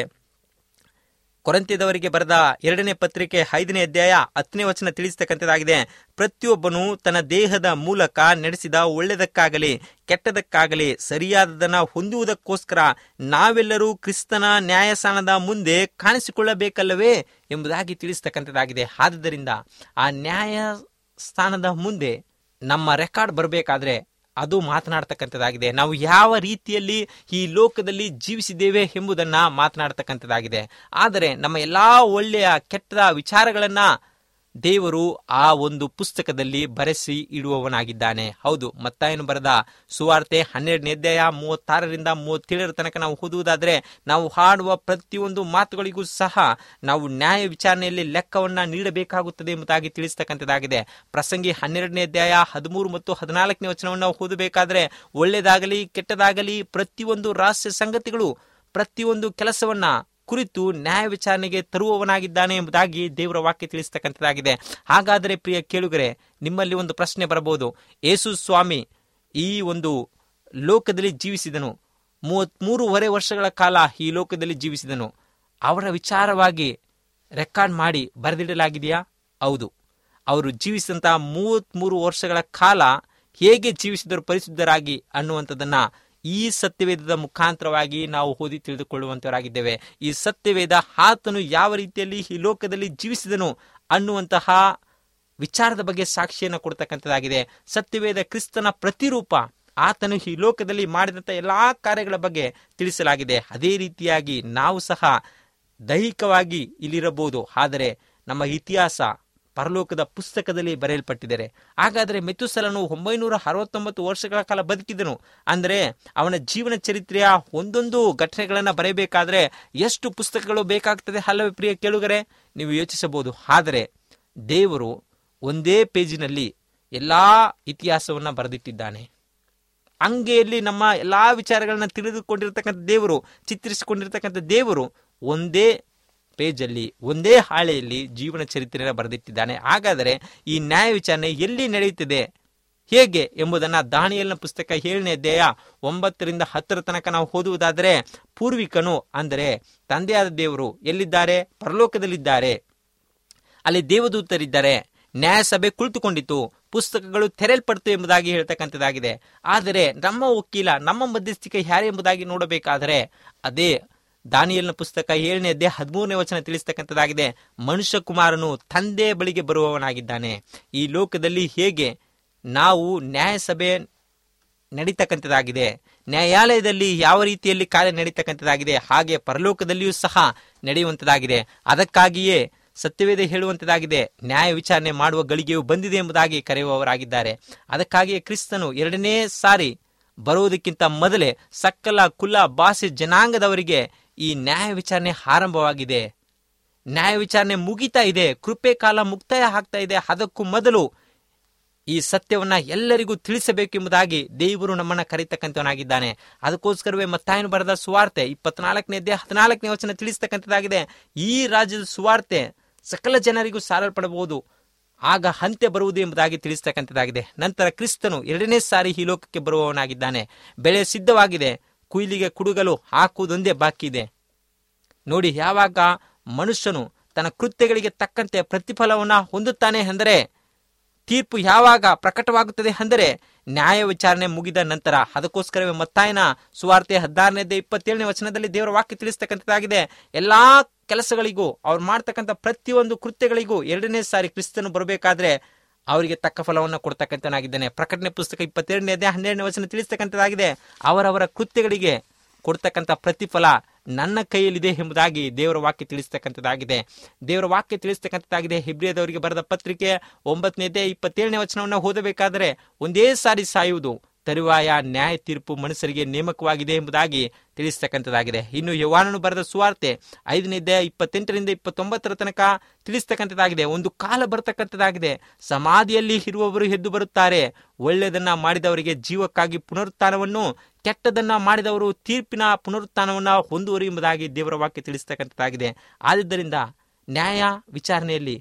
ಕೊರಂತ್ಯದವರಿಗೆ ಬರೆದ ಎರಡನೇ ಪತ್ರಿಕೆ ಐದನೇ ಅಧ್ಯಾಯ ಹತ್ತನೇ ವಚನ ತಿಳಿಸ್ತಕ್ಕಂಥದ್ದಾಗಿದೆ ಪ್ರತಿಯೊಬ್ಬನು ತನ್ನ ದೇಹದ ಮೂಲಕ ನಡೆಸಿದ ಒಳ್ಳೆಯದಕ್ಕಾಗಲಿ ಕೆಟ್ಟದಕ್ಕಾಗಲಿ ಸರಿಯಾದದನ್ನ ಹೊಂದುವುದಕ್ಕೋಸ್ಕರ ನಾವೆಲ್ಲರೂ ಕ್ರಿಸ್ತನ ನ್ಯಾಯಸ್ಥಾನದ ಮುಂದೆ ಕಾಣಿಸಿಕೊಳ್ಳಬೇಕಲ್ಲವೇ ಎಂಬುದಾಗಿ ತಿಳಿಸ್ತಕ್ಕಂಥದ್ದಾಗಿದೆ ಆದುದರಿಂದ ಆ ನ್ಯಾಯ ಸ್ಥಾನದ ಮುಂದೆ ನಮ್ಮ ರೆಕಾರ್ಡ್ ಬರಬೇಕಾದ್ರೆ ಅದು ಮಾತನಾಡ್ತಕ್ಕಂಥದ್ದಾಗಿದೆ ನಾವು ಯಾವ ರೀತಿಯಲ್ಲಿ ಈ ಲೋಕದಲ್ಲಿ ಜೀವಿಸಿದ್ದೇವೆ ಎಂಬುದನ್ನ ಮಾತನಾಡ್ತಕ್ಕಂಥದ್ದಾಗಿದೆ ಆದರೆ ನಮ್ಮ ಎಲ್ಲಾ ಒಳ್ಳೆಯ ಕೆಟ್ಟ ವಿಚಾರಗಳನ್ನ ದೇವರು ಆ ಒಂದು ಪುಸ್ತಕದಲ್ಲಿ ಬರೆಸಿ ಇಡುವವನಾಗಿದ್ದಾನೆ ಹೌದು ಮತ್ತಾಯನು ಬರೆದ ಸುವಾರ್ತೆ ಹನ್ನೆರಡನೇ ಅಧ್ಯಾಯ ಮೂವತ್ತಾರರಿಂದ ಮೂವತ್ತೇಳರ ತನಕ ನಾವು ಓದುವುದಾದ್ರೆ ನಾವು ಹಾಡುವ ಪ್ರತಿಯೊಂದು ಮಾತುಗಳಿಗೂ ಸಹ ನಾವು ನ್ಯಾಯ ವಿಚಾರಣೆಯಲ್ಲಿ ಲೆಕ್ಕವನ್ನ ನೀಡಬೇಕಾಗುತ್ತದೆ ಎಂಬುದಾಗಿ ತಿಳಿಸ್ತಕ್ಕಂಥದ್ದಾಗಿದೆ ಪ್ರಸಂಗಿ ಹನ್ನೆರಡನೇ ಅಧ್ಯಾಯ ಹದಿಮೂರು ಮತ್ತು ಹದಿನಾಲ್ಕನೇ ವಚನವನ್ನು ಓದಬೇಕಾದ್ರೆ ಒಳ್ಳೆಯದಾಗಲಿ ಕೆಟ್ಟದಾಗಲಿ ಪ್ರತಿಯೊಂದು ರಹಸ್ಯ ಸಂಗತಿಗಳು ಪ್ರತಿಯೊಂದು ಕೆಲಸವನ್ನ ಕುರಿತು ನ್ಯಾಯ ವಿಚಾರಣೆಗೆ ತರುವವನಾಗಿದ್ದಾನೆ ಎಂಬುದಾಗಿ ದೇವರ ವಾಕ್ಯ ತಿಳಿಸ್ತಕ್ಕಂಥದ್ದಾಗಿದೆ ಹಾಗಾದರೆ ಪ್ರಿಯ ಕೇಳುಗರೆ ನಿಮ್ಮಲ್ಲಿ ಒಂದು ಪ್ರಶ್ನೆ ಬರಬಹುದು ಯೇಸು ಸ್ವಾಮಿ ಈ ಒಂದು ಲೋಕದಲ್ಲಿ ಜೀವಿಸಿದನು ಮೂವತ್ಮೂರುವರೆ ವರ್ಷಗಳ ಕಾಲ ಈ ಲೋಕದಲ್ಲಿ ಜೀವಿಸಿದನು ಅವರ ವಿಚಾರವಾಗಿ ರೆಕಾರ್ಡ್ ಮಾಡಿ ಬರೆದಿಡಲಾಗಿದೆಯಾ ಹೌದು ಅವರು ಜೀವಿಸಿದಂತಹ ಮೂವತ್ಮೂರು ವರ್ಷಗಳ ಕಾಲ ಹೇಗೆ ಜೀವಿಸಿದರು ಪರಿಶುದ್ಧರಾಗಿ ಅನ್ನುವಂಥದ್ದನ್ನ ಈ ಸತ್ಯವೇದದ ಮುಖಾಂತರವಾಗಿ ನಾವು ಓದಿ ತಿಳಿದುಕೊಳ್ಳುವಂತವರಾಗಿದ್ದೇವೆ ಈ ಸತ್ಯವೇದ ಆತನು ಯಾವ ರೀತಿಯಲ್ಲಿ ಈ ಲೋಕದಲ್ಲಿ ಜೀವಿಸಿದನು ಅನ್ನುವಂತಹ ವಿಚಾರದ ಬಗ್ಗೆ ಸಾಕ್ಷಿಯನ್ನು ಕೊಡ್ತಕ್ಕಂಥದ್ದಾಗಿದೆ ಸತ್ಯವೇದ ಕ್ರಿಸ್ತನ ಪ್ರತಿರೂಪ ಆತನು ಈ ಲೋಕದಲ್ಲಿ ಮಾಡಿದಂಥ ಎಲ್ಲಾ ಕಾರ್ಯಗಳ ಬಗ್ಗೆ ತಿಳಿಸಲಾಗಿದೆ ಅದೇ ರೀತಿಯಾಗಿ ನಾವು ಸಹ ದೈಹಿಕವಾಗಿ ಇಲ್ಲಿರಬಹುದು ಆದರೆ ನಮ್ಮ ಇತಿಹಾಸ ಪರಲೋಕದ ಪುಸ್ತಕದಲ್ಲಿ ಬರೆಯಲ್ಪಟ್ಟಿದ್ದಾರೆ ಹಾಗಾದರೆ ಮೆತುಸಲನು ಒಂಬೈನೂರ ಅರವತ್ತೊಂಬತ್ತು ವರ್ಷಗಳ ಕಾಲ ಬದುಕಿದನು ಅಂದರೆ ಅವನ ಜೀವನ ಚರಿತ್ರೆಯ ಒಂದೊಂದು ಘಟನೆಗಳನ್ನು ಬರೆಯಬೇಕಾದ್ರೆ ಎಷ್ಟು ಪುಸ್ತಕಗಳು ಬೇಕಾಗ್ತದೆ ಹಲವು ಪ್ರಿಯ ಕೇಳುಗರೆ ನೀವು ಯೋಚಿಸಬಹುದು ಆದರೆ ದೇವರು ಒಂದೇ ಪೇಜಿನಲ್ಲಿ ಎಲ್ಲಾ ಇತಿಹಾಸವನ್ನ ಬರೆದಿಟ್ಟಿದ್ದಾನೆ ಅಂಗೆಯಲ್ಲಿ ನಮ್ಮ ಎಲ್ಲಾ ವಿಚಾರಗಳನ್ನ ತಿಳಿದುಕೊಂಡಿರ್ತಕ್ಕಂಥ ದೇವರು ಚಿತ್ರಿಸಿಕೊಂಡಿರ್ತಕ್ಕಂಥ ದೇವರು ಒಂದೇ ಪೇಜಲ್ಲಿ ಒಂದೇ ಹಾಳೆಯಲ್ಲಿ ಜೀವನ ಚರಿತ್ರೆಯನ್ನು ಬರೆದಿಟ್ಟಿದ್ದಾನೆ ಹಾಗಾದರೆ ಈ ನ್ಯಾಯ ವಿಚಾರಣೆ ಎಲ್ಲಿ ನಡೆಯುತ್ತಿದೆ ಹೇಗೆ ಎಂಬುದನ್ನ ದಾನಿಯಲ್ನ ಪುಸ್ತಕ ಏಳನೇ ಅಧ್ಯಾಯ ಒಂಬತ್ತರಿಂದ ಹತ್ತರ ತನಕ ನಾವು ಓದುವುದಾದರೆ ಪೂರ್ವಿಕನು ಅಂದರೆ ತಂದೆಯಾದ ದೇವರು ಎಲ್ಲಿದ್ದಾರೆ ಪರಲೋಕದಲ್ಲಿದ್ದಾರೆ ಅಲ್ಲಿ ದೇವದೂತರಿದ್ದಾರೆ ನ್ಯಾಯಸಭೆ ಕುಳಿತುಕೊಂಡಿತು ಪುಸ್ತಕಗಳು ತೆರೆಯಲ್ಪಡ್ತು ಎಂಬುದಾಗಿ ಹೇಳ್ತಕ್ಕಂಥದ್ದಾಗಿದೆ ಆದರೆ ನಮ್ಮ ವಕೀಲ ನಮ್ಮ ಮಧ್ಯಸ್ಥಿಕೆ ಯಾರು ಎಂಬುದಾಗಿ ನೋಡಬೇಕಾದರೆ ಅದೇ ದಾನಿಯಲ್ನ ಪುಸ್ತಕ ಏಳನೇ ಅಧ್ಯಾಯ ಹದಿಮೂರನೇ ವಚನ ತಿಳಿಸ್ತಕ್ಕಂಥದ್ದಾಗಿದೆ ಮನುಷ್ಯ ಕುಮಾರನು ತಂದೆ ಬಳಿಗೆ ಬರುವವನಾಗಿದ್ದಾನೆ ಈ ಲೋಕದಲ್ಲಿ ಹೇಗೆ ನಾವು ನ್ಯಾಯಸಭೆ ನಡೀತಕ್ಕಂಥದ್ದಾಗಿದೆ ನ್ಯಾಯಾಲಯದಲ್ಲಿ ಯಾವ ರೀತಿಯಲ್ಲಿ ಕಾರ್ಯ ನಡೀತಕ್ಕಂಥದ್ದಾಗಿದೆ ಹಾಗೆ ಪರಲೋಕದಲ್ಲಿಯೂ ಸಹ ನಡೆಯುವಂಥದ್ದಾಗಿದೆ ಅದಕ್ಕಾಗಿಯೇ ಸತ್ಯವೇದ ಹೇಳುವಂಥದ್ದಾಗಿದೆ ನ್ಯಾಯ ವಿಚಾರಣೆ ಮಾಡುವ ಗಳಿಗೆಯು ಬಂದಿದೆ ಎಂಬುದಾಗಿ ಕರೆಯುವವರಾಗಿದ್ದಾರೆ ಅದಕ್ಕಾಗಿಯೇ ಕ್ರಿಸ್ತನು ಎರಡನೇ ಸಾರಿ ಬರುವುದಕ್ಕಿಂತ ಮೊದಲೇ ಸಕಲ ಕುಲ ಭಾಷೆ ಜನಾಂಗದವರಿಗೆ ಈ ನ್ಯಾಯ ವಿಚಾರಣೆ ಆರಂಭವಾಗಿದೆ ನ್ಯಾಯ ವಿಚಾರಣೆ ಮುಗಿತಾ ಇದೆ ಕೃಪೆ ಕಾಲ ಮುಕ್ತಾಯ ಆಗ್ತಾ ಇದೆ ಅದಕ್ಕೂ ಮೊದಲು ಈ ಸತ್ಯವನ್ನ ಎಲ್ಲರಿಗೂ ತಿಳಿಸಬೇಕೆಂಬುದಾಗಿ ದೇವರು ನಮ್ಮನ್ನ ಕರೀತಕ್ಕಂಥವನಾಗಿದ್ದಾನೆ ಅದಕ್ಕೋಸ್ಕರವೇ ಮತ್ತಾಯನು ಬರೆದ ಸುವಾರ್ತೆ ಇಪ್ಪತ್ನಾಲ್ಕನೇ ಅಧ್ಯಾಯ ಹದಿನಾಲ್ಕನೇ ವಚನ ತಿಳಿಸ್ತಕ್ಕಂಥದ್ದಾಗಿದೆ ಈ ರಾಜ್ಯದ ಸುವಾರ್ತೆ ಸಕಲ ಜನರಿಗೂ ಸಾರಲ್ಪಡಬಹುದು ಆಗ ಅಂತ್ಯ ಬರುವುದು ಎಂಬುದಾಗಿ ತಿಳಿಸ್ತಕ್ಕಂಥದ್ದಾಗಿದೆ ನಂತರ ಕ್ರಿಸ್ತನು ಎರಡನೇ ಸಾರಿ ಈ ಲೋಕಕ್ಕೆ ಬರುವವನಾಗಿದ್ದಾನೆ ಬೆಳೆ ಸಿದ್ಧವಾಗಿದೆ ಕುಯ್ಲಿಗೆ ಕುಡುಗಲು ಹಾಕುವುದೊಂದೇ ಬಾಕಿ ಇದೆ ನೋಡಿ ಯಾವಾಗ ಮನುಷ್ಯನು ತನ್ನ ಕೃತ್ಯಗಳಿಗೆ ತಕ್ಕಂತೆ ಪ್ರತಿಫಲವನ್ನ ಹೊಂದುತ್ತಾನೆ ಅಂದರೆ ತೀರ್ಪು ಯಾವಾಗ ಪ್ರಕಟವಾಗುತ್ತದೆ ಅಂದರೆ ನ್ಯಾಯ ವಿಚಾರಣೆ ಮುಗಿದ ನಂತರ ಅದಕ್ಕೋಸ್ಕರವೇ ಮತ್ತಾಯನ ಸುವಾರ್ತೆ ಹದಿನಾರನೇ ಇಪ್ಪತ್ತೇಳನೇ ವಚನದಲ್ಲಿ ದೇವರ ವಾಕ್ಯ ತಿಳಿಸ್ತಕ್ಕಂಥದ್ದಾಗಿದೆ ಎಲ್ಲಾ ಕೆಲಸಗಳಿಗೂ ಅವ್ರು ಮಾಡ್ತಕ್ಕಂಥ ಪ್ರತಿಯೊಂದು ಕೃತ್ಯಗಳಿಗೂ ಎರಡನೇ ಸಾರಿ ಕ್ರಿಸ್ತನು ಬರಬೇಕಾದ್ರೆ ಅವರಿಗೆ ತಕ್ಕ ಫಲವನ್ನು ಕೊಡ್ತಕ್ಕಂಥನಾಗಿದ್ದಾನೆ ಪ್ರಕಟಣೆ ಪುಸ್ತಕ ಇಪ್ಪತ್ತೆರಡನೇ ಅದೇ ಹನ್ನೆರಡನೇ ವಚನ ತಿಳಿಸ್ತಕ್ಕಂಥದ್ದಾಗಿದೆ ಅವರವರ ಕೃತ್ಯಗಳಿಗೆ ಕೊಡ್ತಕ್ಕಂಥ ಪ್ರತಿಫಲ ನನ್ನ ಕೈಯಲ್ಲಿದೆ ಎಂಬುದಾಗಿ ದೇವರ ವಾಕ್ಯ ತಿಳಿಸ್ತಕ್ಕಂಥದ್ದಾಗಿದೆ ದೇವರ ವಾಕ್ಯ ತಿಳಿಸ್ತಕ್ಕಂಥದ್ದಾಗಿದೆ ಹಿಬ್ರಿಯದವರಿಗೆ ಬರೆದ ಪತ್ರಿಕೆ ಒಂಬತ್ತನೇದೇ ಇಪ್ಪತ್ತೇಳನೇ ವಚನವನ್ನು ಓದಬೇಕಾದರೆ ಒಂದೇ ಸಾರಿ ಸಾಯುವುದು ತರುವಾಯ ನ್ಯಾಯ ತೀರ್ಪು ಮನುಷ್ಯರಿಗೆ ನೇಮಕವಾಗಿದೆ ಎಂಬುದಾಗಿ ತಿಳಿಸ್ತಕ್ಕಂಥದ್ದಾಗಿದೆ ಇನ್ನು ಯವಾನನು ಬರೆದ ಸುವಾರ್ತೆ ಐದನೇದೇ ಇಪ್ಪತ್ತೆಂಟರಿಂದ ಇಪ್ಪತ್ತೊಂಬತ್ತರ ತನಕ ತಿಳಿಸ್ತಕ್ಕಂಥದ್ದಾಗಿದೆ ಒಂದು ಕಾಲ ಬರತಕ್ಕಂಥದ್ದಾಗಿದೆ ಸಮಾಧಿಯಲ್ಲಿ ಇರುವವರು ಎದ್ದು ಬರುತ್ತಾರೆ ಒಳ್ಳೆಯದನ್ನ ಮಾಡಿದವರಿಗೆ ಜೀವಕ್ಕಾಗಿ ಪುನರುತ್ಥಾನವನ್ನು ಕೆಟ್ಟದನ್ನ ಮಾಡಿದವರು ತೀರ್ಪಿನ ಪುನರುತ್ಥಾನವನ್ನ ಹೊಂದುವರು ಎಂಬುದಾಗಿ ದೇವರ ವಾಕ್ಯ ತಿಳಿಸ್ತಕ್ಕಂಥದ್ದಾಗಿದೆ ಆದುದರಿಂದ ನ್ಯಾಯ ವಿಚಾರಣೆಯಲ್ಲಿ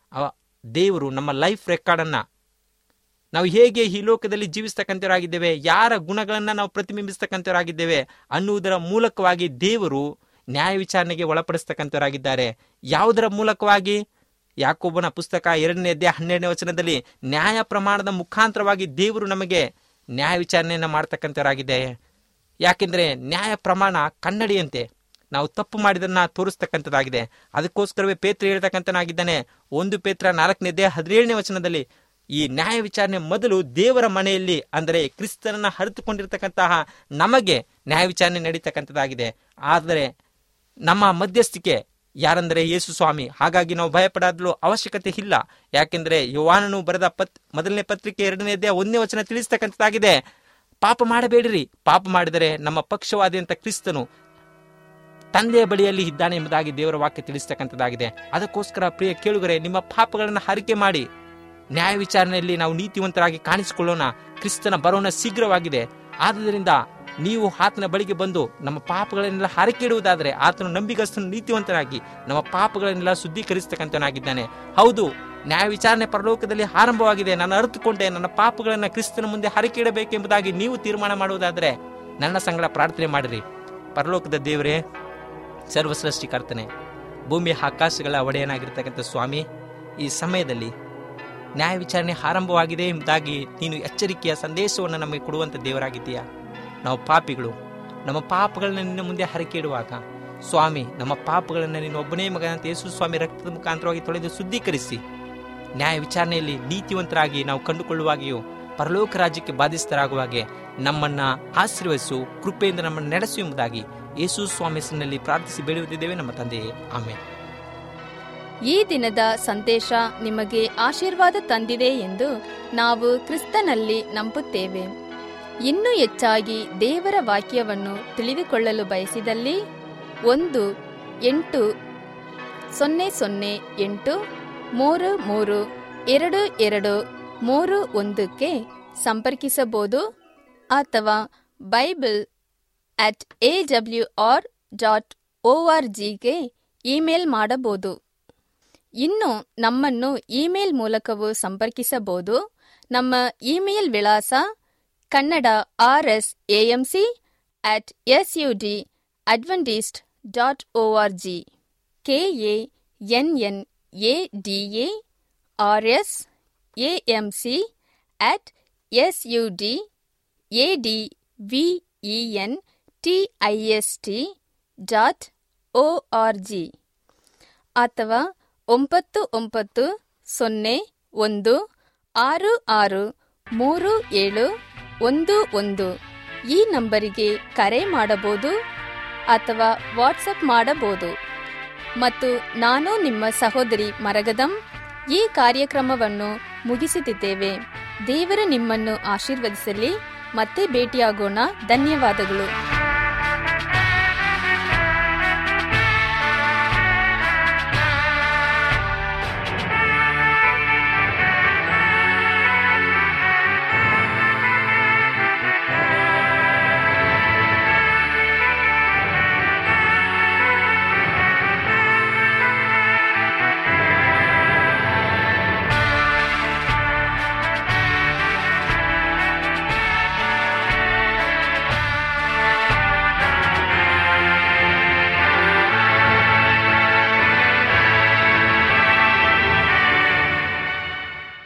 ದೇವರು ನಮ್ಮ ಲೈಫ್ ರೆಕಾರ್ಡನ್ನು ನಾವು ಹೇಗೆ ಈ ಲೋಕದಲ್ಲಿ ಜೀವಿಸ್ತಕ್ಕಂಥವರಾಗಿದ್ದೇವೆ ಯಾರ ಗುಣಗಳನ್ನ ನಾವು ಪ್ರತಿಬಿಂಬಿಸ್ತಕ್ಕಂಥವರಾಗಿದ್ದೇವೆ ಅನ್ನುವುದರ ಮೂಲಕವಾಗಿ ದೇವರು ನ್ಯಾಯ ವಿಚಾರಣೆಗೆ ಒಳಪಡಿಸ್ತಕ್ಕಂಥವರಾಗಿದ್ದಾರೆ ಯಾವುದರ ಮೂಲಕವಾಗಿ ಯಾಕೊಬ್ಬನ ಪುಸ್ತಕ ಎರಡನೇ ಅಧ್ಯಾಯ ಹನ್ನೆರಡನೇ ವಚನದಲ್ಲಿ ನ್ಯಾಯ ಪ್ರಮಾಣದ ಮುಖಾಂತರವಾಗಿ ದೇವರು ನಮಗೆ ನ್ಯಾಯ ವಿಚಾರಣೆಯನ್ನ ಮಾಡ್ತಕ್ಕಂಥವರಾಗಿದೆ ಯಾಕೆಂದ್ರೆ ನ್ಯಾಯ ಪ್ರಮಾಣ ಕನ್ನಡಿಯಂತೆ ನಾವು ತಪ್ಪು ಮಾಡಿದನ್ನ ತೋರಿಸ್ತಕ್ಕಂಥದ್ದಾಗಿದೆ ಅದಕ್ಕೋಸ್ಕರವೇ ಪೇತ್ರ ಹೇಳ್ತಕ್ಕಂಥನಾಗಿದ್ದಾನೆ ಒಂದು ಪೇತ್ರ ನಾಲ್ಕನೇ ಅಧ್ಯಾಯ ಹದಿನೇಳನೇ ವಚನದಲ್ಲಿ ಈ ನ್ಯಾಯ ವಿಚಾರಣೆ ಮೊದಲು ದೇವರ ಮನೆಯಲ್ಲಿ ಅಂದರೆ ಕ್ರಿಸ್ತನನ್ನ ಹರಿತುಕೊಂಡಿರ್ತಕ್ಕಂತಹ ನಮಗೆ ನ್ಯಾಯ ವಿಚಾರಣೆ ನಡೀತಕ್ಕಂಥದ್ದಾಗಿದೆ ಆದರೆ ನಮ್ಮ ಮಧ್ಯಸ್ಥಿಕೆ ಯಾರಂದರೆ ಯೇಸು ಸ್ವಾಮಿ ಹಾಗಾಗಿ ನಾವು ಭಯಪಡಲು ಅವಶ್ಯಕತೆ ಇಲ್ಲ ಯಾಕೆಂದ್ರೆ ಯುವಾನನು ಬರೆದ ಪತ್ ಮೊದಲನೇ ಪತ್ರಿಕೆ ಎರಡನೇದೇ ಒಂದನೇ ವಚನ ತಿಳಿಸ್ತಕ್ಕಂಥದ್ದಾಗಿದೆ ಪಾಪ ಮಾಡಬೇಡಿರಿ ಪಾಪ ಮಾಡಿದರೆ ನಮ್ಮ ಪಕ್ಷವಾದಿ ಅಂತ ಕ್ರಿಸ್ತನು ತಂದೆಯ ಬಳಿಯಲ್ಲಿ ಇದ್ದಾನೆ ಎಂಬುದಾಗಿ ದೇವರ ವಾಕ್ಯ ತಿಳಿಸ್ತಕ್ಕಂಥದ್ದಾಗಿದೆ ಅದಕ್ಕೋಸ್ಕರ ಪ್ರಿಯ ಕೇಳುಗರೆ ನಿಮ್ಮ ಪಾಪಗಳನ್ನು ಹರಿಕೆ ಮಾಡಿ ನ್ಯಾಯ ವಿಚಾರಣೆಯಲ್ಲಿ ನಾವು ನೀತಿವಂತರಾಗಿ ಕಾಣಿಸಿಕೊಳ್ಳೋಣ ಕ್ರಿಸ್ತನ ಬರೋಣ ಶೀಘ್ರವಾಗಿದೆ ಆದ್ದರಿಂದ ನೀವು ಆತನ ಬಳಿಗೆ ಬಂದು ನಮ್ಮ ಪಾಪಗಳನ್ನೆಲ್ಲ ಹರಕೆ ಇಡುವುದಾದರೆ ಆತನು ನಂಬಿಗಸ್ತನು ನೀತಿವಂತನಾಗಿ ನಮ್ಮ ಪಾಪಗಳನ್ನೆಲ್ಲ ಶುದ್ಧೀಕರಿಸ್ತಕ್ಕಂಥನಾಗಿದ್ದಾನೆ ಹೌದು ನ್ಯಾಯ ವಿಚಾರಣೆ ಪರಲೋಕದಲ್ಲಿ ಆರಂಭವಾಗಿದೆ ನಾನು ಅರಿತುಕೊಂಡೆ ನನ್ನ ಪಾಪಗಳನ್ನು ಕ್ರಿಸ್ತನ ಮುಂದೆ ಹರಕೆ ಇಡಬೇಕೆಂಬುದಾಗಿ ನೀವು ತೀರ್ಮಾನ ಮಾಡುವುದಾದರೆ ನನ್ನ ಸಂಗಡ ಪ್ರಾರ್ಥನೆ ಮಾಡಿರಿ ಪರಲೋಕದ ದೇವರೇ ಸರ್ವಸೃಷ್ಟಿಕರ್ತನೆ ಭೂಮಿ ಆಕಾಶಗಳ ಒಡೆಯನಾಗಿರ್ತಕ್ಕಂಥ ಸ್ವಾಮಿ ಈ ಸಮಯದಲ್ಲಿ ನ್ಯಾಯ ವಿಚಾರಣೆ ಆರಂಭವಾಗಿದೆ ಎಂಬುದಾಗಿ ನೀನು ಎಚ್ಚರಿಕೆಯ ಸಂದೇಶವನ್ನು ನಮಗೆ ಕೊಡುವಂಥ ದೇವರಾಗಿದ್ದೀಯಾ ನಾವು ಪಾಪಿಗಳು ನಮ್ಮ ಪಾಪಗಳನ್ನ ನಿನ್ನ ಮುಂದೆ ಹರಕೆ ಇಡುವಾಗ ಸ್ವಾಮಿ ನಮ್ಮ ಪಾಪಗಳನ್ನು ನೀನು ಒಬ್ಬನೇ ಮಗನಂತ ಯೇಸು ಸ್ವಾಮಿ ರಕ್ತದ ಮುಖಾಂತರವಾಗಿ ತೊಳೆದು ಶುದ್ಧೀಕರಿಸಿ ನ್ಯಾಯ ವಿಚಾರಣೆಯಲ್ಲಿ ನೀತಿವಂತರಾಗಿ ನಾವು ಕಂಡುಕೊಳ್ಳುವಾಗಿಯೂ ಪರಲೋಕ ರಾಜ್ಯಕ್ಕೆ ಬಾಧಿಸ್ತರಾಗುವಾಗೆ ನಮ್ಮನ್ನ ಆಶೀರ್ವದಿಸು ಕೃಪೆಯಿಂದ ನಮ್ಮನ್ನು ನಡೆಸು ಎಂಬುದಾಗಿ ಯೇಸು ಸ್ವಾಮಿ ಹೆಸರಿನಲ್ಲಿ ಪ್ರಾರ್ಥಿಸಿ ಬೇಡುತ್ತಿದ್ದೇವೆ ನಮ್ಮ ತಂದೆಯೇ ಆಮೇಲೆ ಈ ದಿನದ ಸಂದೇಶ ನಿಮಗೆ ಆಶೀರ್ವಾದ ತಂದಿದೆ ಎಂದು ನಾವು ಕ್ರಿಸ್ತನಲ್ಲಿ ನಂಬುತ್ತೇವೆ ಇನ್ನೂ ಹೆಚ್ಚಾಗಿ ದೇವರ ವಾಕ್ಯವನ್ನು ತಿಳಿದುಕೊಳ್ಳಲು ಬಯಸಿದಲ್ಲಿ ಒಂದು ಎಂಟು ಸೊನ್ನೆ ಸೊನ್ನೆ ಎಂಟು ಮೂರು ಮೂರು ಎರಡು ಎರಡು ಮೂರು ಒಂದಕ್ಕೆ ಸಂಪರ್ಕಿಸಬಹುದು ಅಥವಾ Bible at A W R dot O R ಜಿಗೆ ಇಮೇಲ್ ಮಾಡಬಹುದು ಇನ್ನು ನಮ್ಮನ್ನು ಇಮೇಲ್ ಮೂಲಕವೂ ಸಂಪರ್ಕಿಸಬಹುದು ನಮ್ಮ ಇಮೇಲ್ ವಿಳಾಸ Kannada R S A M C at S U D Adventist dot O R G K A N N A D A R S A M C at S U D A D V E N T I S T dot O R G ಅಥವಾ ಒಂಬತ್ತು ಒಂಬತ್ತು ಸೊನ್ನೆ ಒಂದು ಆರು ಆರು ಮೂರು ಏಳು ಒಂದು ಒಂದು ಈ ನಂಬರಿಗೆ ಕರೆ ಮಾಡಬಹುದು ಅಥವಾ ವಾಟ್ಸಪ್ ಮಾಡಬಹುದು ಮತ್ತು ನಾನು ನಿಮ್ಮ ಸಹೋದರಿ ಮರಗದಂ ಈ ಕಾರ್ಯಕ್ರಮವನ್ನು ಮುಗಿಸುತ್ತಿದ್ದೇವೆ ದೇವರು ನಿಮ್ಮನ್ನು ಆಶೀರ್ವದಿಸಲಿ ಮತ್ತೆ ಭೇಟಿಯಾಗೋಣ ಧನ್ಯವಾದಗಳು